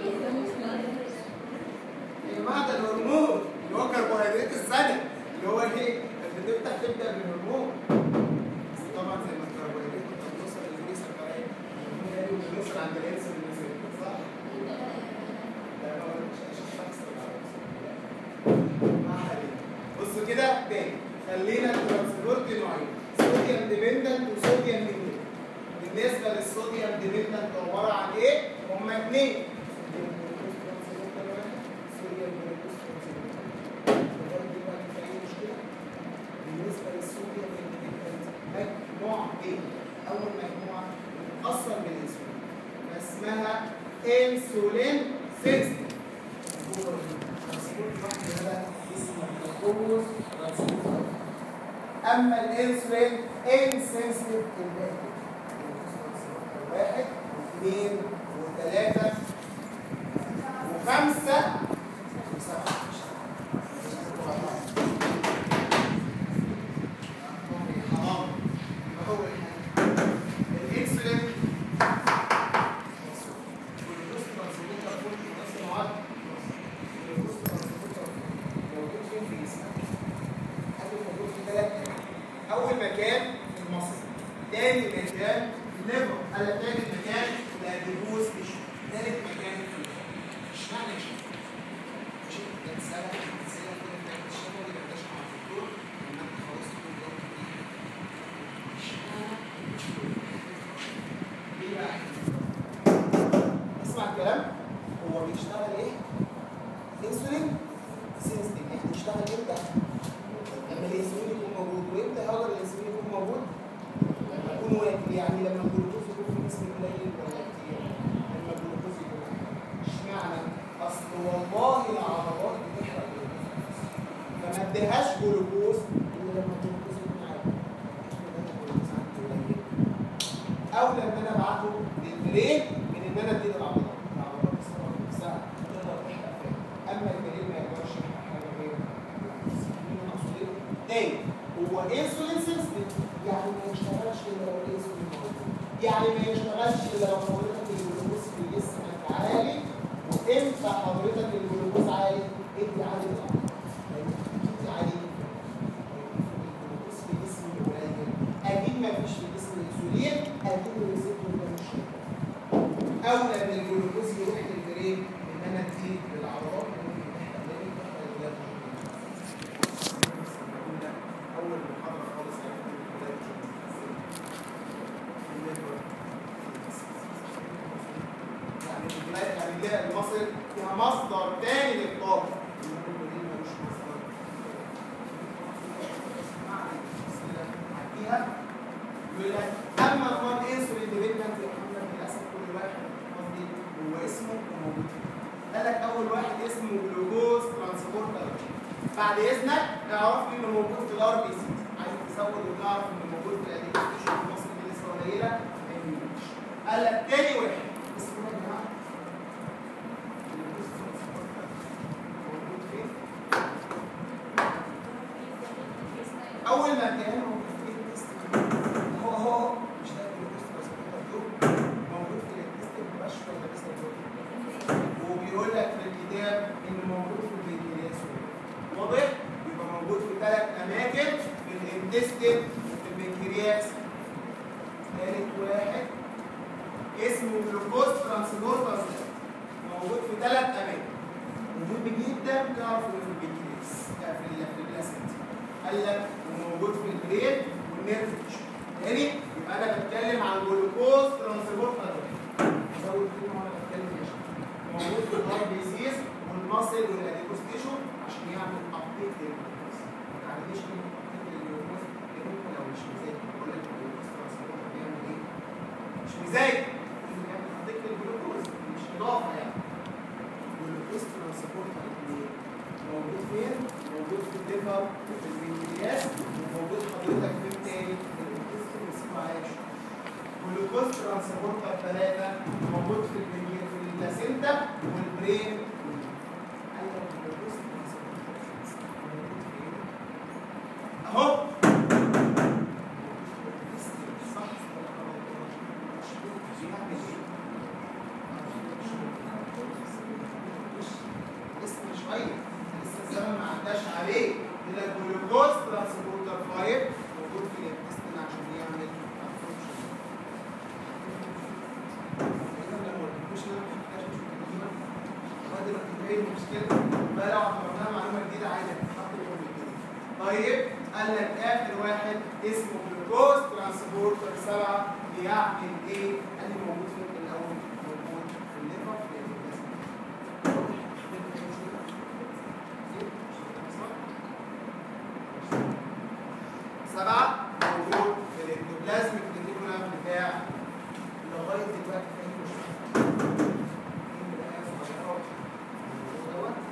يا جماعه ده الهرمون اللي هو كربوهيدرات الثاني اللي هو ايه؟ انت بتفتح تبدا بالهرمون طبعا زي ما الكربوهيدرات كنت بتوصل للجسم كمان بنوصل عند الانسولين ريسبتور صح؟ ده هو مش مش شخص ما علينا بصوا كده تاني خلينا الترانسبورت نوعين صوديوم ديبندنت وصوديوم ديبندنت بالنسبه للصوديوم ديبندنت عباره عن ايه؟ هما اثنين بالنسبه للصوديوم ديبندنت مجموعتين اول مجموعه بتتاثر بالانسولين اسمها انسولين سيستم ترانسبورت واحد ده اسمه جلوكوز ترانسبورت اما الانسولين انسنسيتيف الباقي واحد واثنين وثلاثة وخمسة وسبعة حرام يبقى هو الحاجة الانسولين والجلوكوز ترانسبورتر كل نفس المعادلة الجلوكوز ترانسبورتر موجود فين في جسمك؟ قبل موجود في ثلاث مكان أول مكان في المصل تاني مكان الليفر على تاني مكان الأديبوز تيشو تالت مكان في الليفر اشمعنى مش مش ده رسالة رسالة كده انت بتشتغل ولا بتشتغل مع الدكتور لما انت خلاص تكون جوه اشمعنى مش ليه بقى؟ اسمع الكلام هو بيشتغل ايه؟ انسولين سيستم يعني بيشتغل امتى؟ لما الانسولين يكون موجود وامتى هقدر الانسولين يكون موجود؟ لما يكون واكل يعني لما الجلوكوز يكون في جسمي قليل ولا كتير؟ لما الجلوكوز يكون اشمعنى؟ اصل والله العضلات بتحرق جلوكوز فما اديهاش جلوكوز الا لما الجلوكوز يكون عالي مش لما الجلوكوز عندي قليل او لما انا ابعته للبرين من ان انا ادي العضلات العضلات بسرعه نفسها تقدر تحرق فيها اما البرين ما يقدرش يحرق حاجه غير المقصود ايه؟ تاني هو انسولين سيستم يعني ما يشتغلش الا لو الانسولين موجود يعني ما يشتغلش الا لو حضرتك الجلوكوز في جسمك عالي وامتى حضرتك الجلوكوز عالي؟ ادي عالي للعضلات ادي عالي الجلوكوز في جسمي قليل اكيد ما فيش في جسم الانسولين اكيد الريسبتور ده مش شغال اولى ان الجلوكوز يروح للبرين ان انا اديه للعضلات ممكن تحرق ليه تحرق الولاد اول محاضره خالص عرفت الولاد يعني الولاد يعني ده المصري فيها مصدر تاني للطاقه المهم دي ملوش مصدر بعد اذنك اعرف لي انه موجود في الار بي سي عايز تزود وتعرف انه موجود في الاديكتيشن في مصر دي لسه قليله ما يهمنيش قال لك تاني واحد اسمه ايه يا جماعه؟ موجود فين؟ اول ما كان موجود في التست هو هو مش ده الجلوكوز ترانسبورتر موجود في التست مبقاش ولا لسه موجود وبيقول لك في الكتاب انه موجود في البنكرياس واضح يبقى موجود في ثلاث اماكن في الانتستين وفي البنكرياس ثالث واحد اسمه جلوكوز ترانسبورتر موجود في ثلاث اماكن مهم جدا تعرف انه في البنكرياس آه، في ال- في البلاسنتا قال لك وموجود في البرين والنيرف تيشو تاني يبقى انا بتكلم عن جلوكوز ترانسبورتر زود كلمه وانا بتكلم يا شباب. موجود في الار بي سيز والماسل والاديكوس تيشو عشان يعمل ابديت للجلوكوز ما تعرفيش كلمه ابديت للجلوكوز لان انت لو مش مذاكر بقول لك الجلوكوز ترانسبورتر بيعمل ايه؟ مش مذاكر لازم يعمل ابديت للجلوكوز مش اضافه يعني والجلوكوز ترانسبورتر ايه؟ موجود فين؟ موجود في الليفر وفي البنكرياس وموجود حضرتك فين تاني؟ في الانتستين والسيكوعاش جلوكوز ترانسبورتر ثلاثة موجود في البنير في البلاسينتا والبرين قال لك جلوكوز ترانسبورتر موجود فين؟ اهو صح ولا غلط؟ بيعمل ايه؟ لسه شويه لسه الزمن ما عداش عليه كده الجلوكوز ترانسبورتر 5 موجود في الانتستين عشان يعمل absorption. إذا لو ما قلتلكوش إن أنا ما بحبهاش مش مكتوبة، لغاية دلوقتي إيه المشكلة؟ بقى لو اعتبرناها معلومة جديدة عادي هتتحط لكم الجديد. طيب قال لك آخر واحد اسمه جلوكوز ترانسبورتر 7 بيعمل إيه؟ قال لي موجود فين الأول؟ موجود في الليفر في الانتستين. سبعة موجود في الاندوبلازميك ريتيكولم بتاع لغاية دلوقتي في أي مشكلة. إيه بقى صغيرة الموضوع دوت.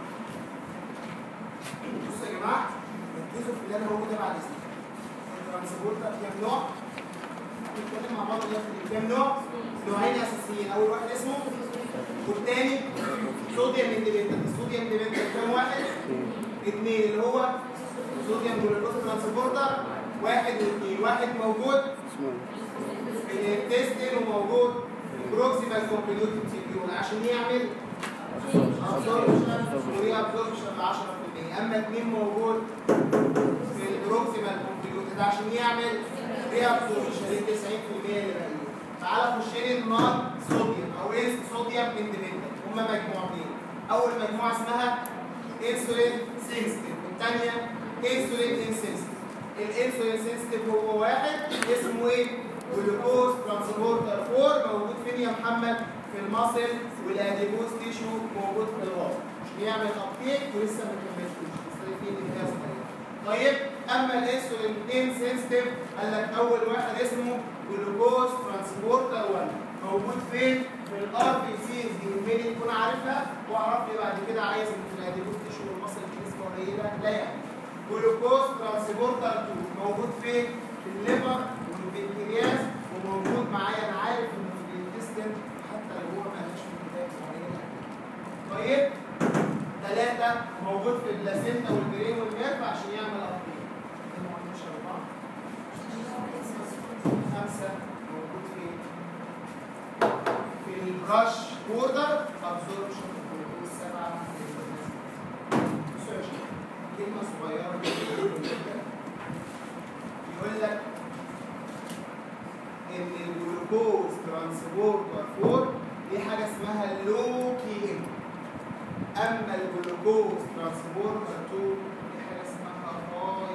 بصوا يا جماعة ركزوا في اللي أنا هقوله ده بعد إذنك. الترانسبورتر كام نوع؟ هنتكلم مع بعض دلوقتي كام نوع؟ نوعين أساسيين، أول واحد اسمه والتاني صوديوم اندبندنت، الصوديوم اندبندنت كام واحد؟ اثنين اللي هو صوديوم جلوكوز ترانسبورتر واحد واثنين، واحد موجود في الانتستين وموجود في البروكسيمال كومبليوتد تيبيول عشان يعمل ابزوربشن وري ابزوربشن ب 10% اما اثنين موجود في البروكسيمال كومبليوتد عشان يعمل ري ابزوربشن ل 90% اللي باقيين تعالى خش لي النار صوديوم او ايه صوديوم اندبندنت هما مجموعتين اول مجموعه اسمها انسولين سنسيتيف والثانيه انسولين انسنسيتيف الانسولين سنسيتيف هو واحد اسمه ايه جلوكوز ترانسبورتر 4 موجود فين يا محمد في المصل والاديبوز تيشو موجود في الوسط بيعمل ابتيك ولسه ما كملتوش لسه في انتهاء صغير طيب اما الانسولين انسنسيتيف قال لك اول واحد اسمه جلوكوز ترانسبورتر 1 موجود فين في الار بي سي دي يهمني تكون عارفها واعرف لي بعد كده عايز ان في الاديبوز تيشو والمصل دي نسبه قليله لا يعني جلوكوز ترانسبورتر 2 موجود فين في الليفر وفي البنكرياس وموجود معايا انا عارف انه في الانتستين حتى لو هو ما لهاش في الكتاب معينه طيب ثلاثة موجود في البلاسينتا والبرين والنيرف عشان يعمل ابديت خمسة موجود فين؟ في البراش بوردر ابزوربشن الجلوكوز سبعة بصوا يا شباب كلمة صغيرة جدا يقول لك ان الجلوكوز ترانسبورتر 4 دي حاجه اسمها لو كي ام اما الجلوكوز ترانسبورتر 2 دي حاجه اسمها هاي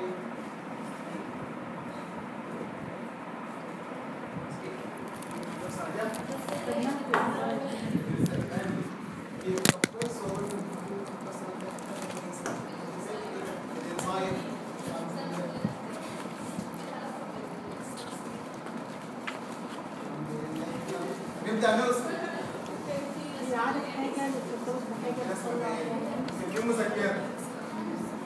نبدا نوصل اللي عارف حاجة اللي بترتبط بحاجة بتصلح في مذكره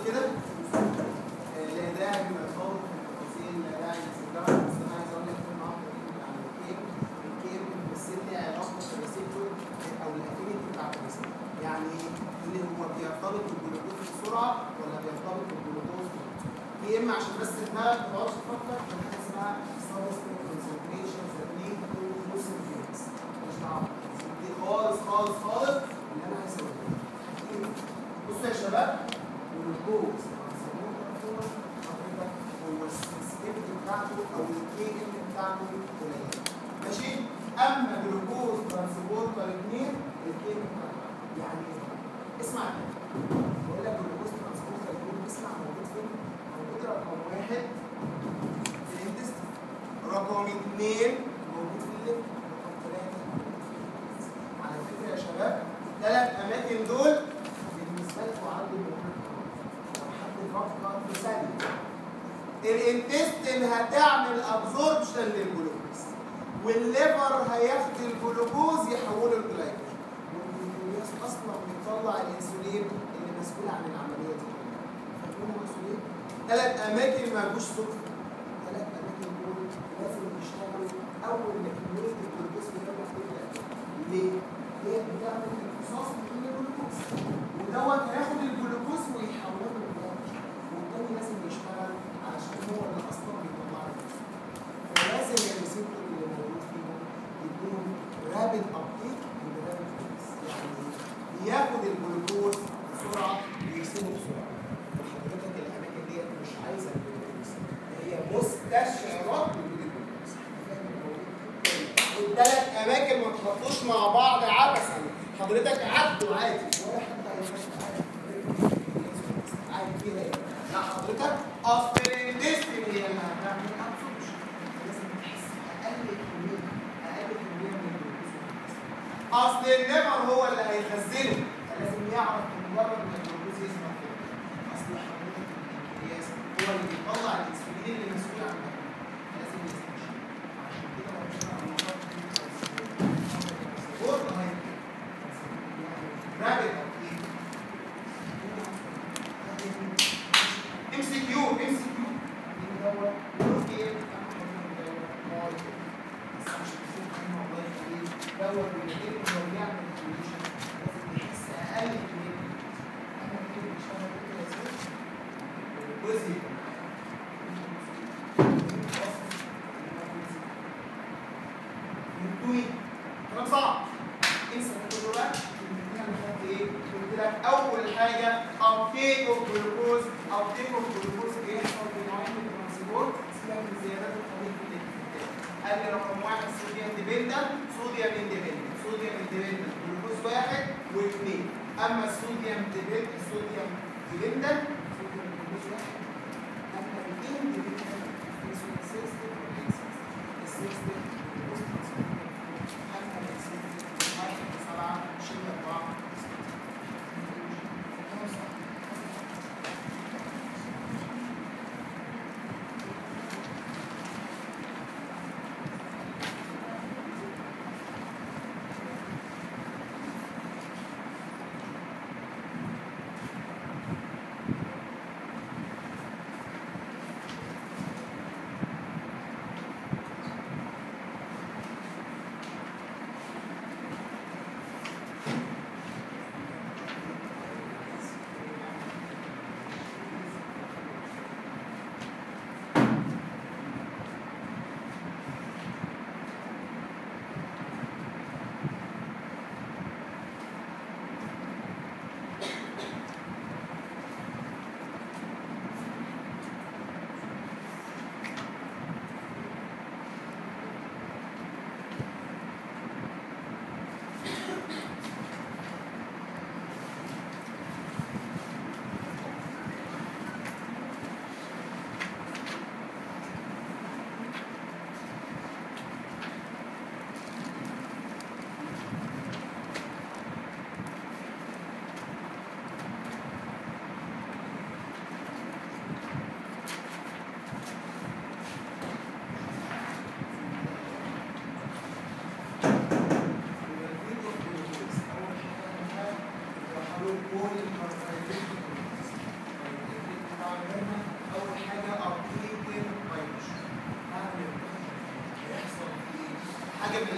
كده آه، لا داعي للخوض في التفاصيل لا داعي للاستجابه بس انا عايز اقول لك كلمه واحده كده عن الكيم الكيم بتمثل لي علاقه الريسبتور او الافينيتي بتاعت الريسبتور يعني ايه؟ اللي هو بيرتبط بالجلوكوز بسرعه ولا بيرتبط بالجلوكوز ببطء في اما عشان بس دماغك ما تقعدش تفكر في حاجه اسمها سبستنت كونسنتريشن ذات ليد تو لوسن فيلز مش دعوه دي خالص خالص خالص اللي انا عايز اقوله بصوا يا شباب والجلوكوز حضرتك هو السنسيتيفيتي بتاعته او الكي ام بتاعته قليله ماشي اما جلوكوز ترانسبورتر 2 الكي ام بتاعته يعني ايه؟ اسمع كده بقول لك جلوكوز ترانسبورتر 2 اسمع موجود فين؟ موجود رقم واحد في الانتست رقم اثنين موجود في الليفت رقم ثلاثه على فكره يا شباب الثلاث اماكن دول بالنسبه لكم عدوا المهم لو حد فكر في ثانيه الانتستين هتعمل ابزوربشن للجلوكوز والليفر هياخد الجلوكوز يحوله لجلايكوجين والبنكرياس اصلا بيطلع الانسولين اللي مسؤول عن العمليه دي فاكرين مسؤولين ثلاث اماكن ما جوش صدفه ثلاث اماكن دول لازم يشتغلوا اول ما كميه الجلوكوز في الدم تبدا ليه؟ هي بتعمل امتصاص من الجلوكوز ودوت هياخد الجلوكوز ويحوله لجلايكوجين والتاني لازم يشتغل علشان هو اللي اصلا بيطلع الانسولين فلازم الريسبتور اللي موجود فيهم يكون رابد ابتيك من رابد ريليس يعني ياخد الجلوكوز بسرعه ويسيبه بسرعه وحضرتك الاماكن ديت مش عايزه الجلوكوز هي مستشعرات للجلوكوز والثلاث اماكن ما تحطوش مع بعض عبثا حضرتك عدوا عادي ولا حد هيخش عادي عادي فيها ايه؟ لا حضرتك اصل الانتستين هي اللي هتعمل ابسوربشن لازم تحس اقل كميه اقل كميه من الجلوكوز اصل الليفر هو اللي هيخزنه فلازم يعرف مجرد ما الجلوكوز يسمع كده اصل حضرتك البنكرياس هو اللي بيطلع الانسولين اللي مسؤول عن ده لازم يستشعر عشان كده لو مشينا على الموضوع رابط ام سي كيو ام سي كيو دوت بيديك لو يعمل كونديشن لازم يحس اقل كميه انا كده بشتغل كده يا سيدي جزء ينتوي كلام صعب انسى ده كله بقى احنا بنحط ايه؟ قلت لك اول حاجه ابتيك اوف جلوكوز ابتيك اوف جلوكوز بيحصل بنوعين من الترانسبورت اسمها من زيادات الخليط في الاتفاق قال لي رقم واحد صوديوم ديبندنت صوديوم اندبندنت صوديوم اندبندنت جلوكوز واحد واثنين اما الصوديوم ديبندنت الصوديوم ديبندنت صوديوم جلوكوز واحد اما الاندبندنت السيستم السيستم اما السيستم واحد سبعه شيل اربعه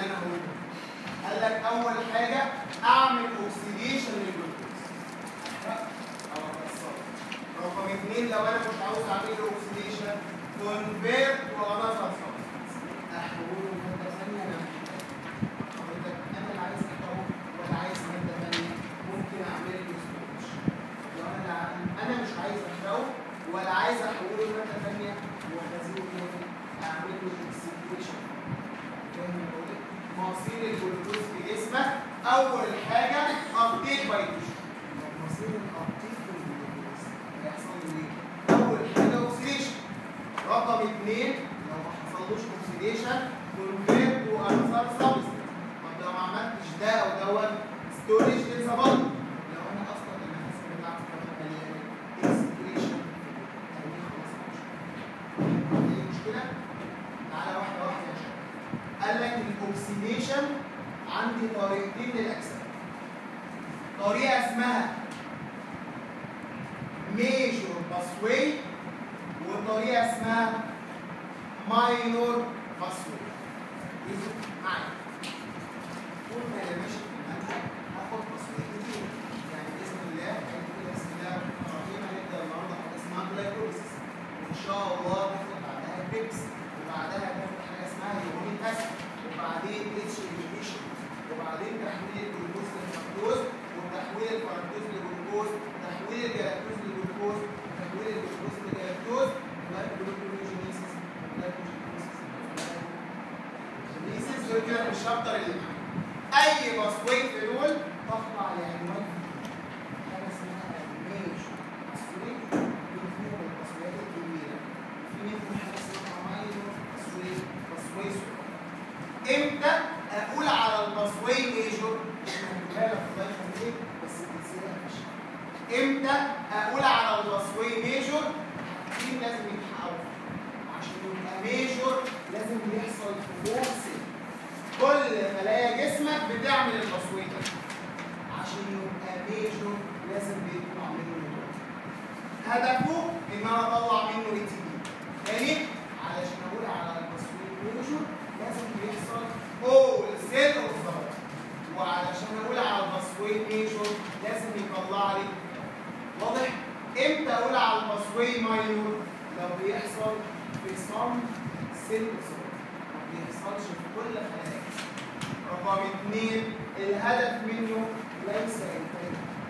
انا هقوله قال لك اول حاجه اعمل اوكسيديشن للجلوكوز احرق او اكسره رقم اثنين لو انا مش عاوز اعمل له اوكسيديشن كونفيرت وانذر سبستانس احوله لماده ثانيه انا حضرتك انا اللي عايز احرقه ولا عايز ماده ثانيه ممكن اعمل له ستورج لو انا انا مش عايز احرقه ولا عايز احوله لماده ثانيه واخزنه تاني اعمل له اكسيديشن فاهم بقول ايه؟ مصير الجلوكوز في جسمك اول حاجه ابديت باي مصير الابديت في الجلوكوز هيحصل له ايه؟ اول حاجه اوكسيديشن رقم اثنين لو ما حصلوش اوكسيديشن كونفيرت تو انذر سبستانس طب لو ما عملتش ده او دوت ستورج للزبط لو انا اصلا النفس بتاعتي كمان مليانه اكسكريشن ايه المشكله؟ تعالى واحده واحده يا شباب قال لك الاكسيديشن عندي طريقتين للاجسام طريقه اسمها ميجور باسوي وطريقه اسمها ماينور باسوي معايا طول ما انا ماشي في المنهج هاخد باسوي كتير يعني باذن الله هنقول بسم الله الرحمن الرحيم هنبدا النهارده حاجه اسمها جلايكوليسيس وان شاء الله ناخد بعدها بيبس وبعدها ناخد حاجه اسمها يوريك اسيد وبعدين اتش انهبيشن وبعدين تحويل الجلوكوز للفركتوز وتحويل الفركتوز لجلوكوز وتحويل الجلاكتوز لجلوكوز وتحويل الجلوكوز لجلاكتوز وجلايكوجينيسيس جلايكوجينيسيس دول كده في الشابتر اللي معايا اي باسويت في دول تخضع لعنوان حاجه اسمها الميج باسويت دول فيهم الباسويات الكبيره في منهم حاجه اسمها ماينور باسويت باسويت امتى اقول على الباسوي ميجور هنجيبها لك الله يخليك بس بتنسيها مش امتى اقول على الباسوي ميجور حاجتين لازم يتحققوا عشان يبقى ميجور لازم يحصل فورس كل خلايا جسمك بتعمل الباسوي ده عشان يبقى ميجور لازم بيطلع منه نيوترون هدفه ان انا اطلع منه اي تي بي تاني علشان اقول على الباسوي ميجور لازم يحصل اول سيل اوف وعلشان اقول على الباسوي ميجور لازم يطلع لي واضح امتى اقول على الباسوي ماينور لو بيحصل في صم سيل ما بيحصلش في كل خلايا رقم اثنين الهدف منه ليس انتاج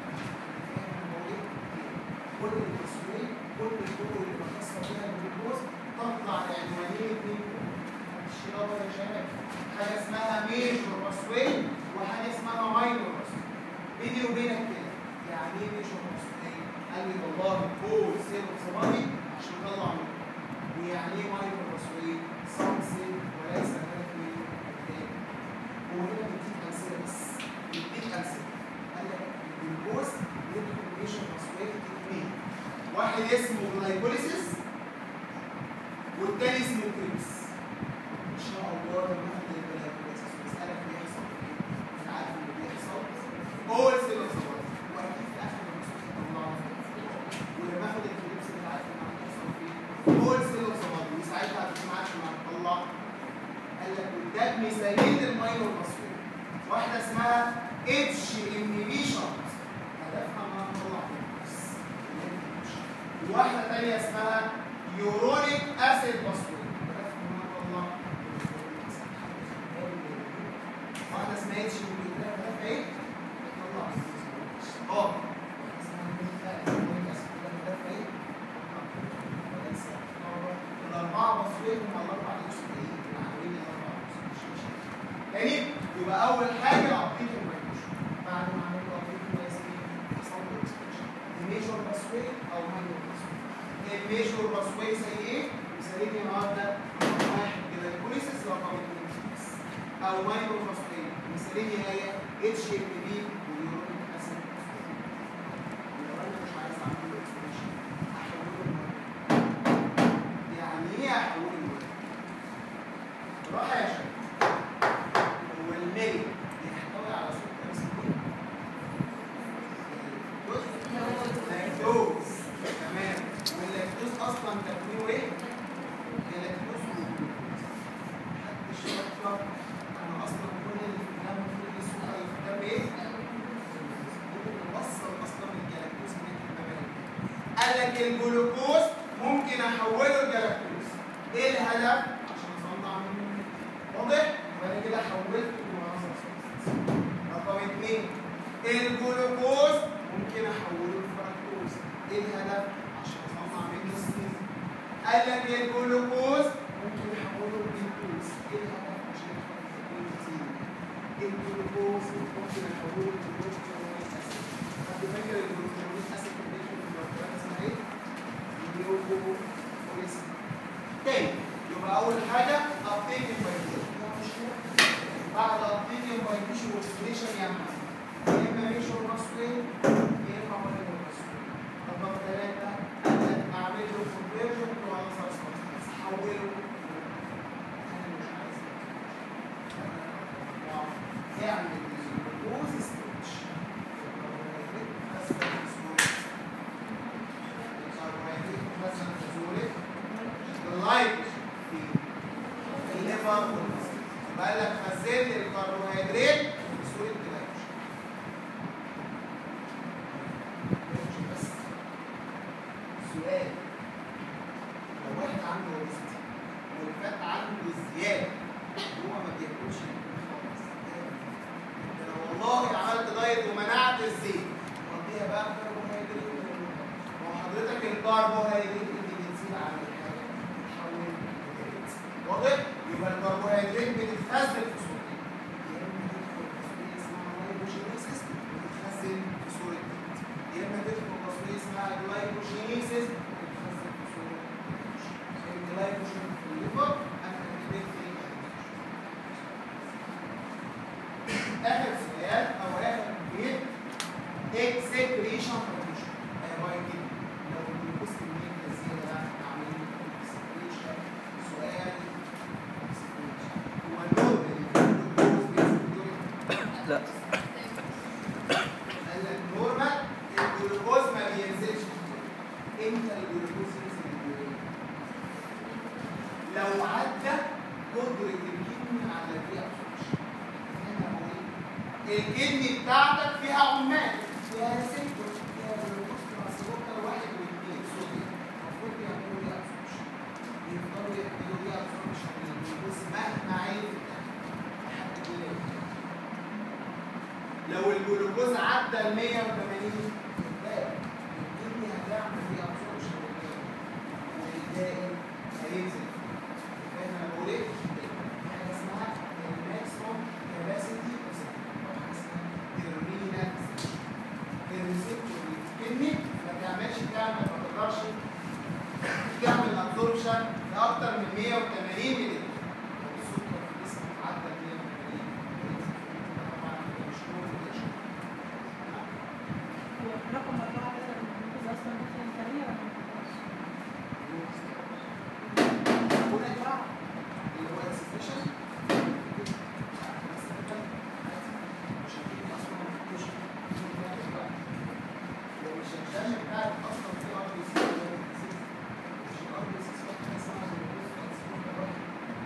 كل الباسوي كل الطرق اللي بخصص فيها الجلوكوز تطلع لعنوانين اثنين الشرابة يا شباب حاجة اسمها ميجور باسوي وحاجة اسمها ماينور باسوي بيني وبينك كده يعني ايه ميجور باسوي؟ قال لي والله فوق سيل صباحي عشان اطلع منه ويعني ايه ماينور باسوي؟ صام سيل وليس هدف منه الانتاج هو هنا بيديك امثله بس بيديك امثله قال لك الجلوكوز يدخل ميجور باسوي اثنين واحد اسمه جلايكوليسيس والتاني اسمه كريبس ان شاء الله لما اخد الجلايكوليسيس واسالك بيحصل ايه انت عارف اللي بيحصل هو السيل صغير واكيد في اخر المسؤول طلعنا ولما اخد الكريبس انت عارف اللي هيحصل فيه هو السيل صغير وساعتها هتكون عارف ما هتطلع قال لك قدام مثالين للماينور باسوي واحده اسمها اتش انهبيشن هدفها انها تطلع كريبس وواحده ثانيه اسمها يورونيك اسيد باسوي واحده اسمها اتش هدفها ايه؟ تطلع اه الاربعه باسوي هم الاربع اكسجين العاملين الاربعه تاني يبقى اول حاجه ابديت المايكروشن بعد ما عملت ابديت المايكروشن حصل له اكسبريشن الميجور باسوي او ماينور باسوي الميجور باسوي زي ايه؟ مثالين النهارده رقم واحد كده البوليسيس رقم اثنين بس. او ماينور باسوي مثالين هي اتش ام بي ويورونيك اسيد لو انا مش عايز اعمل له اكسبريشن احوله لماينور يعني ايه احوله لماينور؟ راح يا شباب هو الميل بيحتوي على سكر سكين لاكتوز تمام واللاكتوز اصلا تكوينه ايه؟ اللاكتوز محدش فكر انا اصلا لك الجلوكوز ممكن احوله لجلاكتوز ايه الهدف عشان اصنع منه واضح يبقى انا كده حولته لمناظر رقم اثنين الجلوكوز ممكن احوله لفركتوز ايه الهدف عشان اصنع منه سنين قال لك الجلوكوز ممكن احوله لجلوكوز ايه الهدف عشان احوله لجلوكوز الجلوكوز ممكن احوله لجلوكوز حد فاكر الجلوكوز اسيد اللي في المركبات اسمها ايه؟ جلوكوز تاني يبقى اول حاجه ابتيك الفايبريشن بعد ابتيك الفايبريشن واكسبريشن يعمل يا اما ميشور مسوين يا اما مولد مسوين رقم ثلاثه انا اعمل له كونفرجن تو انسر سبستانس احوله انا مش عايز اعمل الجلوكوز ستيتش اللايت في الليفر والمصل يبقى لك خزنت الكربوهيدرات في صوره جلايكوجين بس سؤال لو واحد عنده اوبستي والفات عنده زياده هو ما بياكلش خالص انت لو والله عملت دايت ومنعت الزيت وديها بقى كربوهيدرات ما هو حضرتك الكربوهيدرات اللي بتزيد عن الحاجه بتتحول لفات واضح؟ يبقى الكربوهيدرات بتتخزن في صورتين يا اما تدخل في صوره اسمها لايبوجينيسيس بتتخزن في صوره فات يا اما تدخل في صوره اسمها جلايكوجينيسيس بتتخزن في صوره الجلايكوجين في الليفر انا كتبت في اخر سؤال او اخر بيت اكسكريشن فانكشن باي كده لو الجلوكوز كميه زياده بقى اعمل له اكسكريشن سؤال اكسكريشن هو اللود اللي الجلوكوز بينزل لا قال لك نورمال الجلوكوز ما بينزلش امتى الجلوكوز ينزل اليورين لو عدى قدرة الكدني على الري ابسوربشن الكدني بتاعتك فيها عمال فيها سكر فيها جلوكوز ترانسبورتر واحد واثنين صوديوم المفروض يعملوا ري ابسوربشن يفضلوا يعملوا ري ابسوربشن للجلوكوز مهما عالي في الدم لحد الليل لو الجلوكوز عدى ال 180 بالك الكدني هتعمل ري ابسوربشن والباقي هينزل فاهم انا بقول ايه؟ حاجه اسمها الماكسيموم كاباسيتي حاجه اسمها ترمينال الريسبتور اللي في الكدني ما تعملش تعمل ما تقدرش تعمل ابسوربشن لاكتر من 180 مللي لو السكر في الجسم عدى ال 180 طبعا مش كومبليكيشن هو رقم أربعة ده الجلوكوز أصلا داخل الخلية ولا ما دخلش؟ أربعة اللي هو اكسبريشن لو مش الدم بتاعك اصلا في ار بي سي مش الار بي سي اسمها حاجه اسمها جلوكوز ترانسبورتر واحد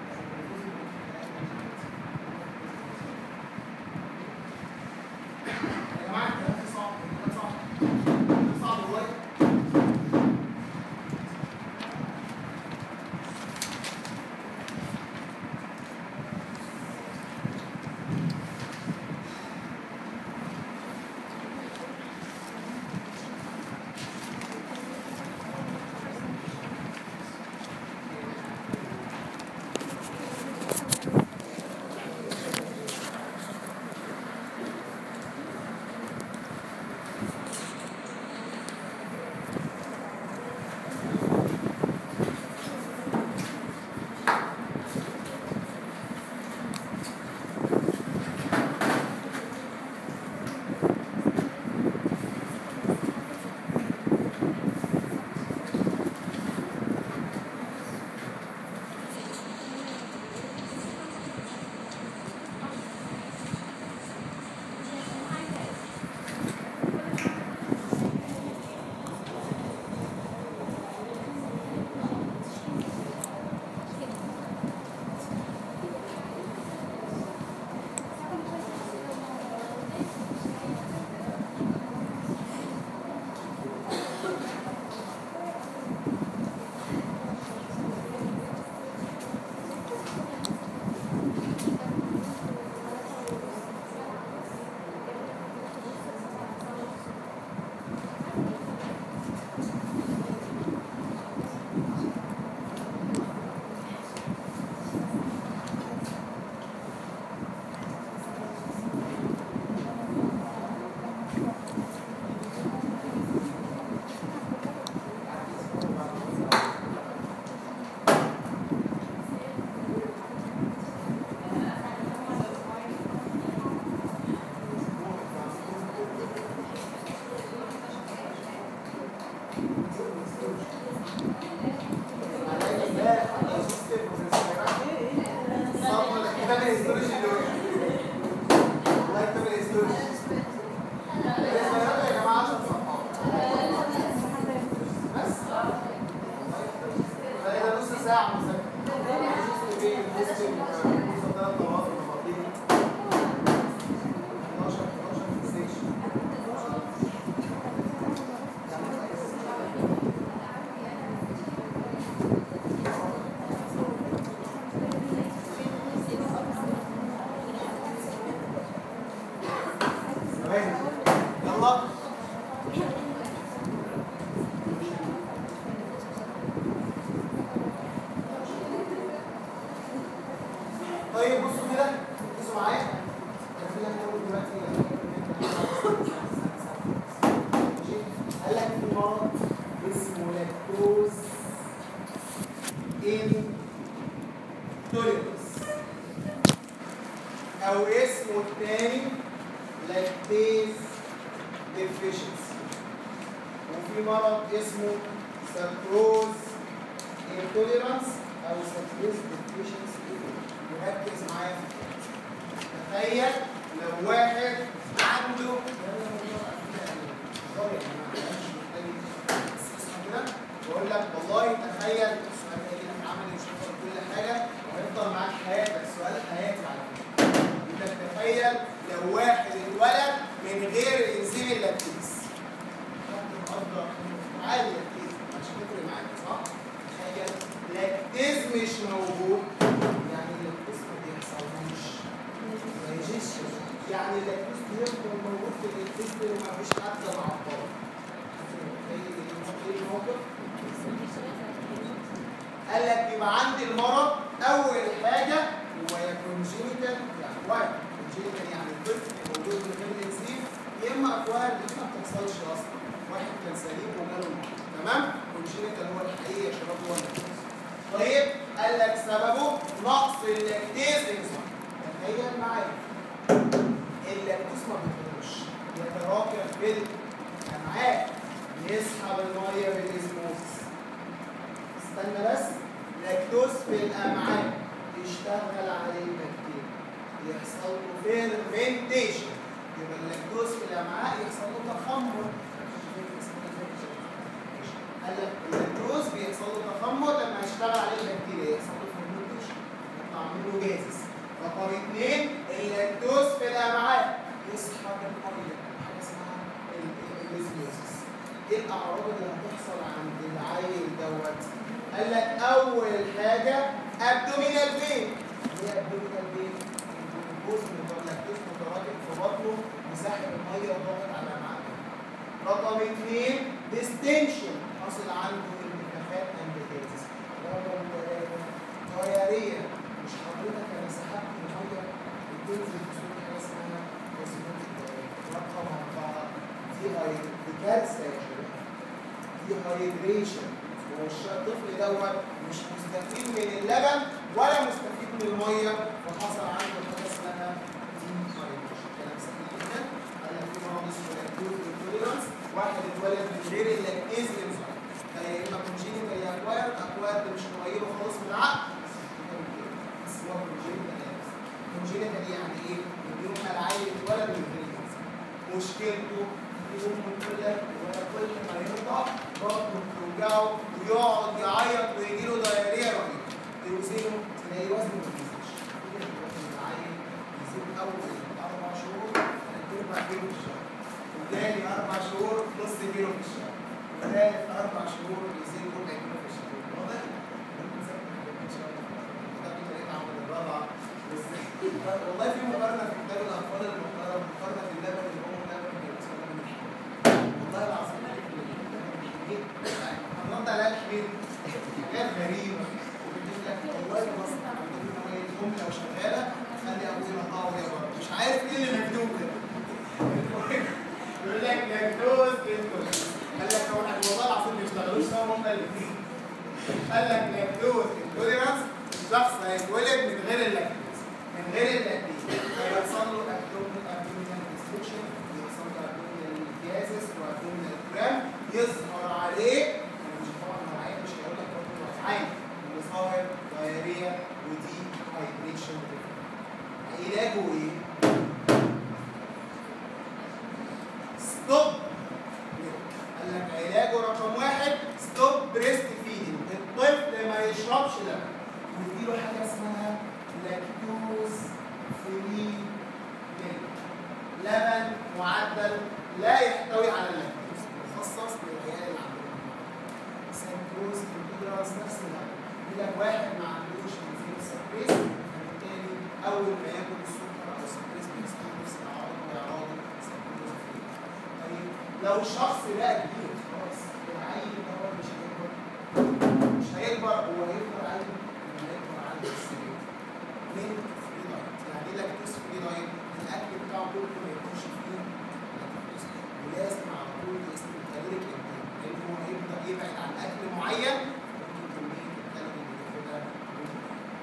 ساعة مذاكرة جزء بين الجزء الجزء ثلاث طبقات طبقتين 11 11 في السكشن ثواني يلا طيب بصوا كده ركزوا معايا انا في لك اول دلوقتي ماشي؟ قال لك في مرض اسمه لاكتوز انتوليرنس او اسمه الثاني لاكتيز ديفيشنسي وفي مرض اسمه سكروز انتوليرانس او سكروز ديفيشنسي ركز معايا في الكلام. تخيل لو واحد عنده بقول لك والله تخيل السؤال ده كده عملي مش هتفضل كل حاجه وهيفضل معاك حياتك سؤال حياتي على فكره انت تخيل لو واحد اتولد من غير انزيم اللاكتيز عادي لاكتيز مش هتفرق معاك صح؟ تخيل لاكتيز مش موجود يعني اللاكتيز ما بيحصلوش ما يجيش يعني اللاكتيز بيفضل موجود في الانتستين وما فيش حد معطله ايه الموقف؟ قال لك يبقى عندي المرض اول حاجه هو يا كونجينيتال يعني واحد كونجينيتال يعني الطفل موجود من غير انزيم يا اما اكوار دي ما بتحصلش اصلا واحد كان سليم وجاله المرض. تمام كونجينيتال هو الحقيقي يا شباب هو اللاكتيز طيب قال لك سببه نقص اللاكتيز انزيم تخيل معايا اللاكتوز ما بيخرجش يتراكم في الامعاء يسحب الميه بالاسموس استنى بس لاكتوز في الامعاء يشتغل عليه البكتيريا يحصل له فيرمنتيشن يبقى اللاكتوز في الامعاء يحصل له تخمر قال لك اللاكتوز بيحصل له تخمر لما يشتغل عليه البكتيريا يحصل له فيرمنتيشن يطلع منه جازز رقم اثنين اللاكتوز في الامعاء يسحب الميه حاجه اسمها الاسموسيس ايه الاعراض اللي هتحصل عند العيل دوت قال لك اول حاجه ابدومينال بين ايه ابدومينال بين الجلوكوز اللاكتوز متراكم في بطنه وساحب الميه وضاغط على الامعاء رقم اثنين ديستنشن حصل عنده انتفاخات انديتيز رقم ثلاثه طياريه مش حضرتك انا سحبت الميه وتنزل في صوره حاجه اسمها رقم اربعه دي هاي دي كارثه يا شباب دي هايدريشن هو الطفل دوت مش مستفيد من اللبن ولا مستفيد من الميه فحصل عنده حاجه اسمها دي هايدريشن كلام سهل جدا قال لك في مرض اسمه لاكتوز انتوليرانس واحد اتولد من غير اللاكتيز انزيم يا اما كونجينيتال يا اكوايرد اكوايرد مش قريبه خالص من العقل بس هو كونجينيتال كونجينيتال يعني ايه؟ يوم ما العيل اتولد من غير الانزيم مشكلته يوم كده ولا كل ما يرضع بطنه بتوجعه ويقعد يعيط ويجي له دايريه رهيبه توزنه تلاقي وزنه ما بيزيدش كل الوزن العيل يزيد اول اربع شهور ثلاث ارباع كيلو في الشهر وتاني اربع شهور نص كيلو في الشهر وثالث اربع شهور يزيد ربع كيلو في الشهر واضح؟ ممكن نسمي حاجات ان شاء الله ده كنت لقيت عمل الرابعه والله في مقارنه في كتاب الاطفال المقارنه مقارنه في اللبن اللي هو اللبن اللي بيحصل لبن الحليب والله العظيم هنرد عليها الحبيب حاجات غريبه وبيجيب لك والله مصر الام لو شغاله خلي ابويا يقطعه وهي بره مش عارف ايه اللي مكتوب ده يقول لك لاكتوز انتوليرنس قال لك هو احنا والله العظيم ما بيشتغلوش سوا هم الاثنين قال لك لاكتوز انتوليرنس الشخص هيتولد من غير اللاكتوز من غير اللاكتوز هيحصل له ابدومينال ابدومينال ديستركشن يحصل له ابدومينال جازس وابدومينال كرام يظهر عليه انا مش طبعا معايا مش هقول لك برضه عين مظاهر دايريا ودي هايدريشن علاجه ايه؟ ستوب قال لك علاجه رقم واحد ستوب بريست فيدنج الطفل ما يشربش يشربش لبن ونديله حاجه اسمها لاكتوز فري ميلك لبن معدل لا يحتوي على اللاكتوز مخصص للعيال اللي عندهم سكروز انتجراس نفس الهدف يقول لك واحد ما عندوش انزيم سكريز فبالتالي اول ما ياكل السكر او السكريز بيحصل نفس الاعراض ويعراض سكروز فري طيب لو الشخص بقى كبير خلاص العيل ده هو مش هيكبر مش هيكبر هو هيفضل عيل لما يكبر عنده السرير من فري دايت يعني ايه لاكتوز فري دايت الاكل بتاعه كله ما يكونش فيه لاكتوز ولازم على طول يقسم الكالوريك انتاج لان هو هيبدا يبعد عن اكل معين ممكن كميه الكالوري اللي بياخدها تكون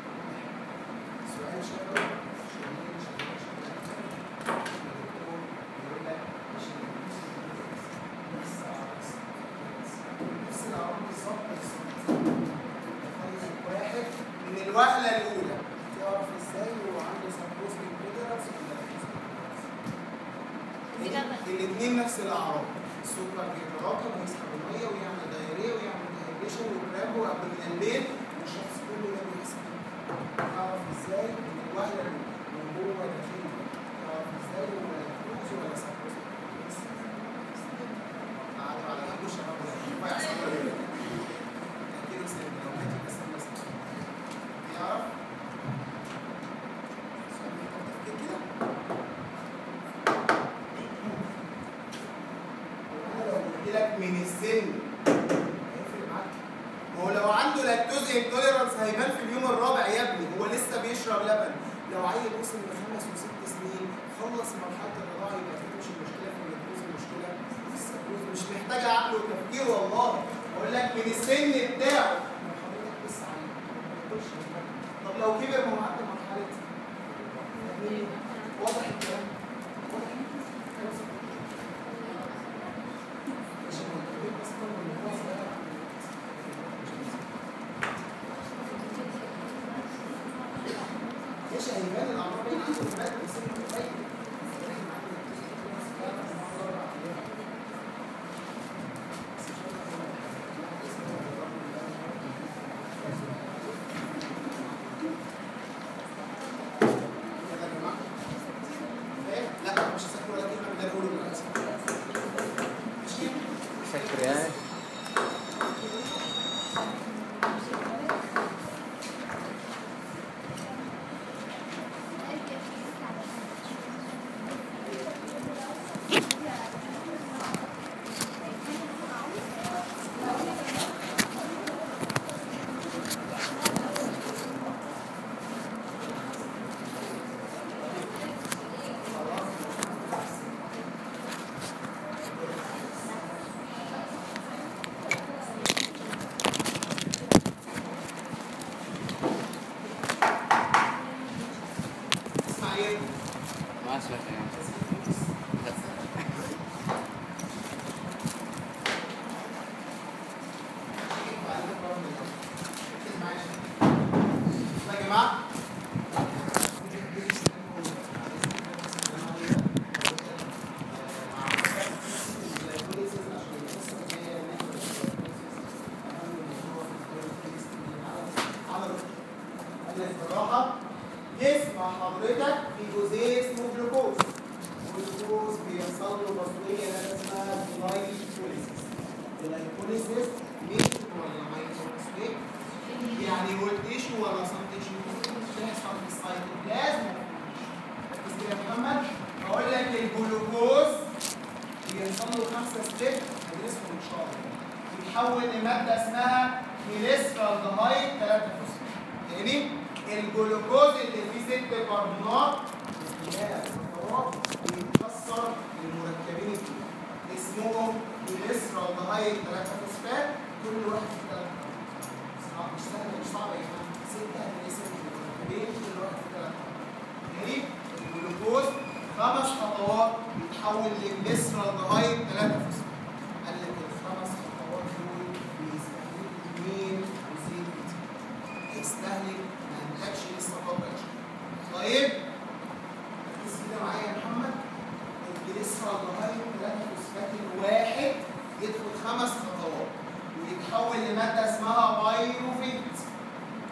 سؤال شباب شغال شغال شغال الدكتور يقول لك مش نفس العرض نفس العرض بالظبط بس تخيل واحد من الوهله الاولى تعرف ازاي هو عنده سبوز انتوليرانس ولا الاثنين نفس الاعراض السكر بيتراكم ويسحب الميه ويعمل دايريه ويعمل دايريشن وكرامب وابدومينالين والشخص كله ده بيحصل تعرف ازاي من الوهله الاولى وهو داخل تعرف ازاي هو لاكتوز ولا سبوز قعدوا على جنب الشباب ده ما يحصل له ايه اكيد سن لو ماشي بس بس يعرف سؤال محتاج تفكير كده انا لو قلت لك من السن هيفرق معاك ما هو لو عنده لاكتوز انتوليرانس هيبان في اليوم الرابع يا ابني هو لسه بيشرب لبن لو عيل وصل لخمس وست سنين خلص مرحله الرضاعه يبقى دي مش المشكله في اللاكتوز المشكله في السكروز مش محتاجه عقل وتفكير والله بقول لك من السن بتاعه لو حضرتك لسه عيل ما يقدرش يفهم. طب لو كبر ما هو عدى مرحله يعني واضح الكلام واضح خلاص. مش المنطقي بس طبعا هو صغير. ايش هيبان الاعراض اللي عنده البلد بسن قليل لا مش هسكر ولا كلمه من اللي بقوله دلوقتي ماشي فاكر يعني اسمع ايه ما اسمع يعني يا جماعه الراحه جسم حضرتك في جزيء اسمه جلوكوز الجلوكوز بيحصل له تصوير اسمها جلايكوليسيس الجلايكوليسيس ميت ولا مايكروسكوب يعني فولتيشن ولا سنتيشن بتحصل في السيتوبلازم ركز كده يا محمد هقول لك الجلوكوز بيحصل له خمسه ستيب هندرسهم ان شاء الله بيتحول لماده اسمها كليسترالدهايد 3 فوسفات يعني الجلوكوز اللي فيه ست كربونات لا خطوات بيتكسر لمركبين اثنين اسمهم كليسترالدهايد 3 فوسفات كل واحد فيه ثلاث صعب مش سهل مش صعب يا جماعه ستة اسم المركبين كل واحد فيه ثلاث يعني الجلوكوز خمس خطوات بيتحول لجليسرالدهايد 3 فوسفات قال لك الخمس خطوات دول بيستهلكوا مين وزيت كتير هيستهلك ما انتجش لسه طاقه طيب ركز كده معايا يا محمد الجليسرالدهايد 3 فوسفات الواحد يدخل خمس خطوات ويتحول لماده اسمها بايروفيت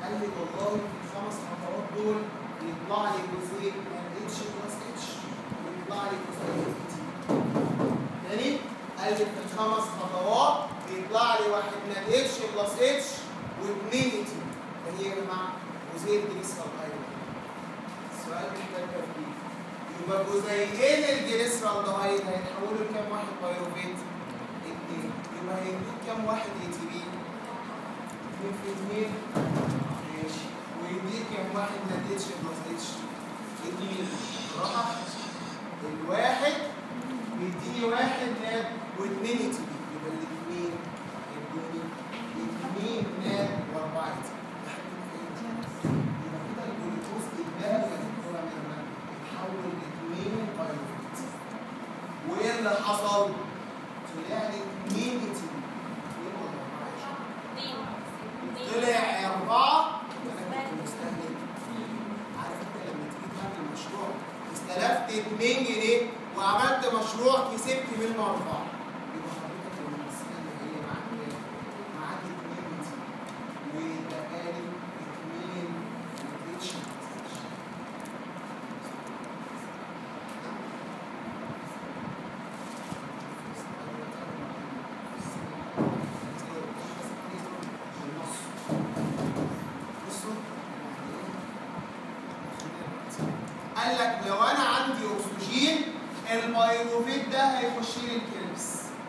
قال لي والله في الخمس خطوات دول بيطلع لي جزئين من اتش بلس اتش ويطلع لي جزئين تي تاني قال لي في الخمس خطوات بيطلع لي واحد من اتش بلس اتش واثنين تي فهي يا جماعه جزئين جليسرال ايضا السؤال محتاج تفكير يبقى جزيئين الجليسرال دهايد هيتحولوا لكام واحد بايروفيت؟ اثنين يبقى هيدوك كام واحد اي تي بي؟ اثنين في اثنين ماشي ويديك كام واحد من اتش بلس اتش؟ اثنين راح الواحد بيديني واحد ناب واثنين اي تي بي يبقى الاثنين يدوني اثنين ناب واربعه اي تي بي يبقى كده الجلوكوز اجمالا يا دكتوره ميرنا اتحول لاثنين بايروفيت وايه اللي حصل؟ طلع لي اثنين اي تي بي اثنين ولا اربعه يا شباب؟ طلع أربعة وأنا كنت مستهلك عارف أنت لما تيجي تعمل مشروع استلفت 2 جنيه وعملت مشروع كسبت منه أربعة يبقى حضرتك الممثلة اللي هي معاك كام؟ معاك 2 جنيه ويبقى لي 2 ماتش قال لك لو انا عندي اكسجين البايروفيت ده هيخش لي الكلبس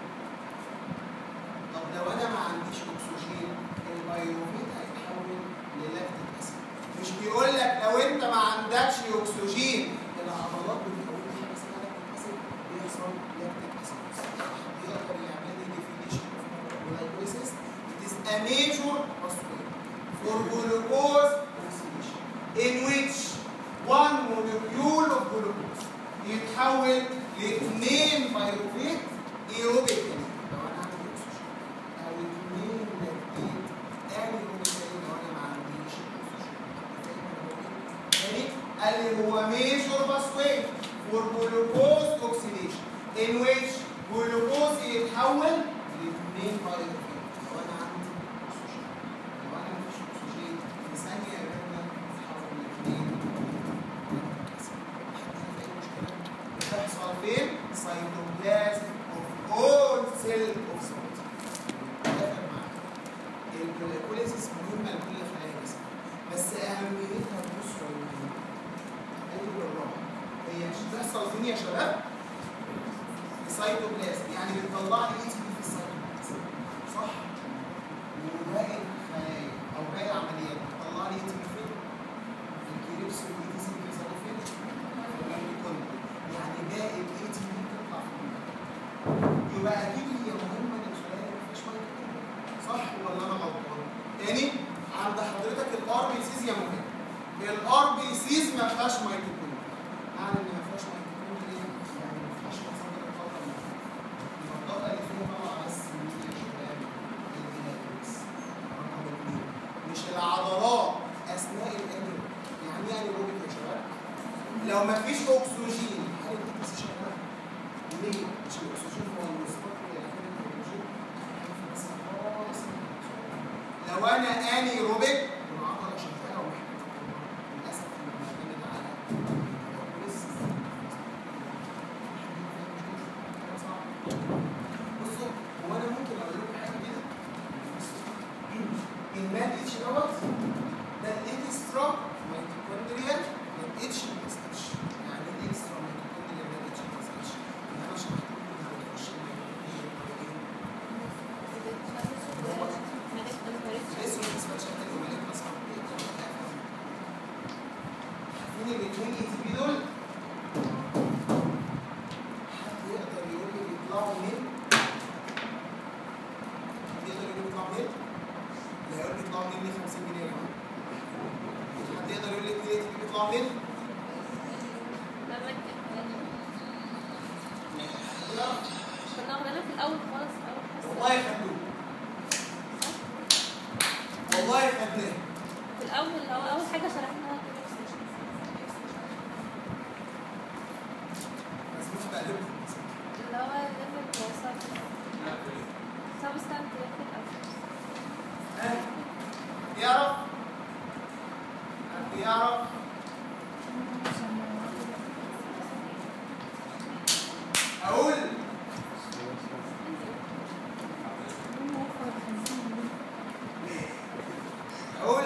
طب لو انا ما عنديش اكسجين البايروفيت هيتحول للاكتيك اسيد مش بيقول لك لو انت ما عندكش اكسجين العضلات بتكون حاجه اسمها لاكتيك اسيد بيحصل لاكتيك اسيد يقدر يعمل لي ديفينيشن اوف glycolysis it is a major pathway for glucose oxidation in which one molecule of glucose يتحول لاثنين بايروفيت ايروبيكالي لو انا عندي اكسجين او اثنين لاكتيت انيروبيكالي لو انا ما عنديش اكسجين تاني قال لي هو ميجور باسوي فور جلوكوز اوكسيديشن ان ويتش جلوكوز يتحول لاثنين بايروفيت لو انا عندي اكسجين لو انا مفيش اكسجين في ثانيه الرنه تتحول لاثنين بتحصل فين؟ سيتوبلازم اوف اول سيل اوف سيلز. اتفق معاك. الجلوكوليسيس مهمه لكل خلايا الجسم بس اهميتها بص قالوا بالراحه هي مش بتحصل فين يا شباب؟ في سيتوبلازم يعني بتطلع لي اي تي بي في السيتوبلازم صح؟ وباقي الخلايا او باقي العمليات بتطلع لي اي تي بي فين؟ في الكريبس والاي تي سي بيحصلوا فين؟ في الميتوكوندريا يعني باقي الاي تي بي بتطلع في الميتوكوندريا يبقى اكيد هي مهمه للخلايا اللي مفيش ميتوكوندريا صح ولا انا غلطان؟ تاني عند حضرتك الار بي سيز يا مهم الار بي سيز ما فيهاش ميتوكوندريا يعني ان ما فيهاش ميتوكوندريا يعني ما فيهاش مصادر الطاقه اللي فيها يبقى الطاقه اللي فيها طبعا بس مين يا شباب؟ الجلاكتيكس رقم اثنين مش العضلات اثناء الانيروبيك يعني ايه انيروبيك يا شباب؟ لو ما فيش اكسجين هل الجسم شغال؟ ليه؟ مش الاكسجين هو المستقبل لكن الهيدروجين بس خالص لو انا انيروبيك العضله شغاله ومحتاجه للاسف معتمد على التنفس. بصوا هو انا ممكن اقول لكم حاجه كده المال اتش دوت ده الاكسترا ميتوكوندريال اتش بلس اتش يعني ايه الاكسترا ميتوكوندريال ده اتش بلس اتش ان انا شرحت لكم انها بتخش لسه ما تسمعش حاجه ومالك اسمع عارفين الاثنين اي تي بي دول حد يقدر يقول لي بيطلعوا منين؟ حد يقدر يقول لي بيطلعوا منين؟ اللي هيقول لي بيطلعوا منين ب 50 جنيه يا جماعه؟ حد يقدر يقول لي الاثنين اي تي بي بيطلعوا منين؟ كنا واخدينها في الاول خالص اول حصه والله خدوه والله خدناه في الاول هو اول حاجه شرحناها بس مش بقلبكم اللي هو ليفل سبستانت ليفل يعرف يعرف اقول اقول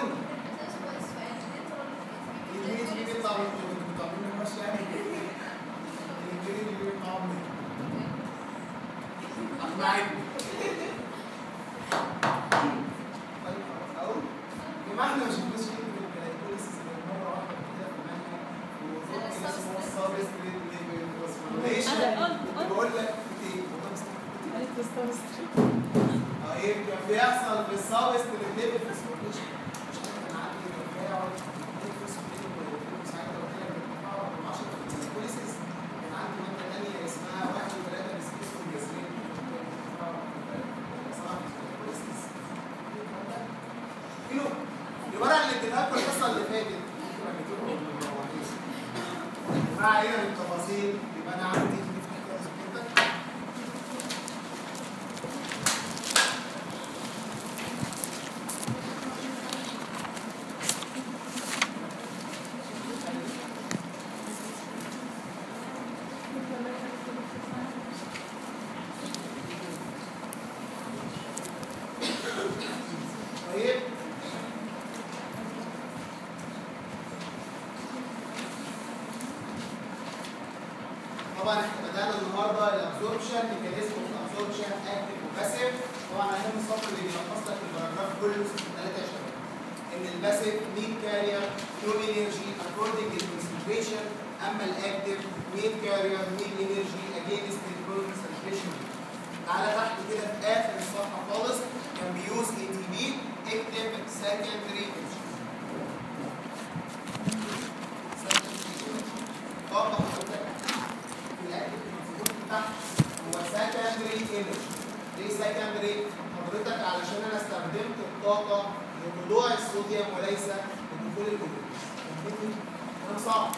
الانجليزي اللي بيطلع من كنتوا بتعملوا نقاش يعني الانجليزي اللي بيطلع من اقنعتني طيب اقول يا جماعه احنا مش بنقولش كده في الكالكوليسيس غير مره واحده كده في المنهج وظبط كده اسمه السابس ليفل أنا قلت- قلت. بقول لك ايه والله مستحيل اه ايه كان بيحصل في السابس ليفل في السبورتيشن مش عارف كان عندي تفاعل نفس ساعتها قلت لك التفاعل ب 10 في الكالكوليسيس كان عندي ماده ثانيه اسمها 1 و3 بسكيس والجسرين كيلو الورقه اللي اديتها لكم الحصه اللي فاتت ممكن اجيبها لكم من المواعيد. ما علينا من التفاصيل يبقى انا عندي نفتح كده كده طيب طبعا احنا بدانا النهارده الابزوربشن ميكانيزم اوف ابزوربشن اكتف وباسيف طبعا اهم سطر اللي بيلخص لك الباراجراف كله في ثلاثه يا شباب ان الباسيف نيد كارير نو انرجي اكوردنج للكونسنتريشن اما الاكتف نيد كارير نيد انرجي اجينست الكونسنتريشن تعالى تحت كده في اخر الصفحه خالص كان بيوز اي تي بي اكتب سكندري طبعا حضرتك في الاكتف المفروض بتاعك هو سكندري انرجي ليه سكندري حضرتك علشان انا استخدمت الطاقه لطلوع الصوديوم وليس لدخول الجلوكوز كلام صعب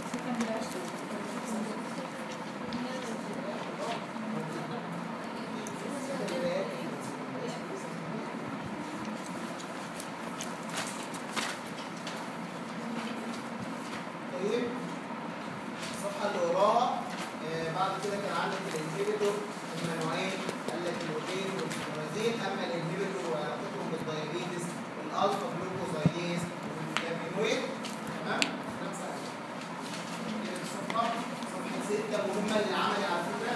طيب الصفحه اللي وراها آه بعد كده كان عندك الانهبيتور هم نوعين قال لك الوكين والفيتامين اما الانهبيتور وعلاقتهم بالدايابيتس الالفا جلوكوزايديز والفلافينويد تمام كلام سهل كده الصفحه صفحه 6 مهمه للعمل على فكره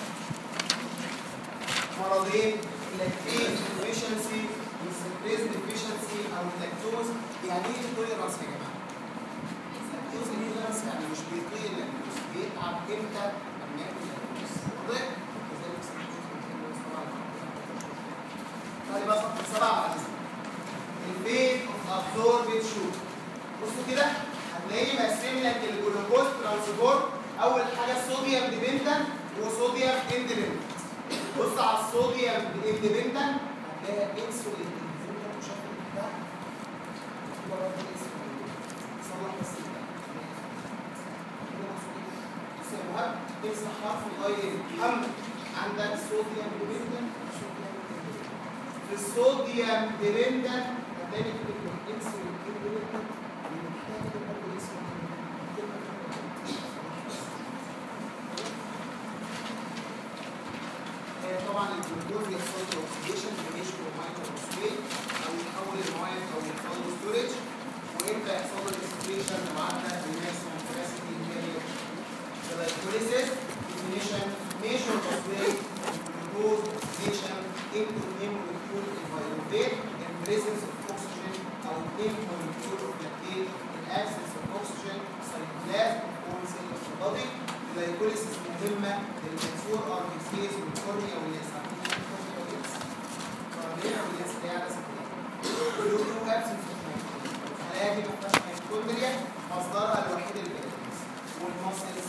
مرضين اللاكتين ديفيشنسي والسكريز ديفيشنسي او اللاكتوز يعني ايه التوليرانس يا جماعه؟ اللاكتوز انتوليرانس يعني مش بيطيق اللاكتوز بيتعب امتى لما ياكل لاكتوز واضح؟ كذلك السكريز واللاكتوز طبعا تعالي بقى صفحه سبعه بعد اذنك الفيت اوف ابزوربد شوت بصوا كده هتلاقيه مقسم لك الجلوكوز ترانسبورت اول حاجه الصوديوم ديبندنت وصوديوم اندبندنت بص على الصوديوم اندبندنت هتلاقي انسولين اندبندنت وشكل بتاع هو برضه انسولين صلح بس ده. بص يا مهاب امسح حرف الاي محمد عندك صوديوم ديبندنت وصوديوم اندبندنت في الصوديوم ديبندنت هتلاقي كلمه انسولين اندبندنت محتاجه برضه انسولين آه، طبعا الجلوكوز يحصل له اوكسيديشن بيشبه مايكرو فوسفيت او يتحول لمواد او يحصل له ستورج وامتى يحصل له اكسكريشن لو عدى الماكسيمم كاباسيتي اللي هي الجلايكوليسيس definition measure of weight glucose oxidation into new molecule in pyruvate in presence of oxygen او new molecule of lactate in absence of oxygen cytoplasm of all cell of the body الجلايكوليسيس مهمه للمنسور ار بي سيز والكورنيا والليس عارفين ايه الكورنيا والليس؟ الكورنيا والليس اللي هي على سكتين glucose absence of الحالات دي ما فيهاش ميتوكوندريا مصدرها الوحيد الجلايكوليسيس والمصل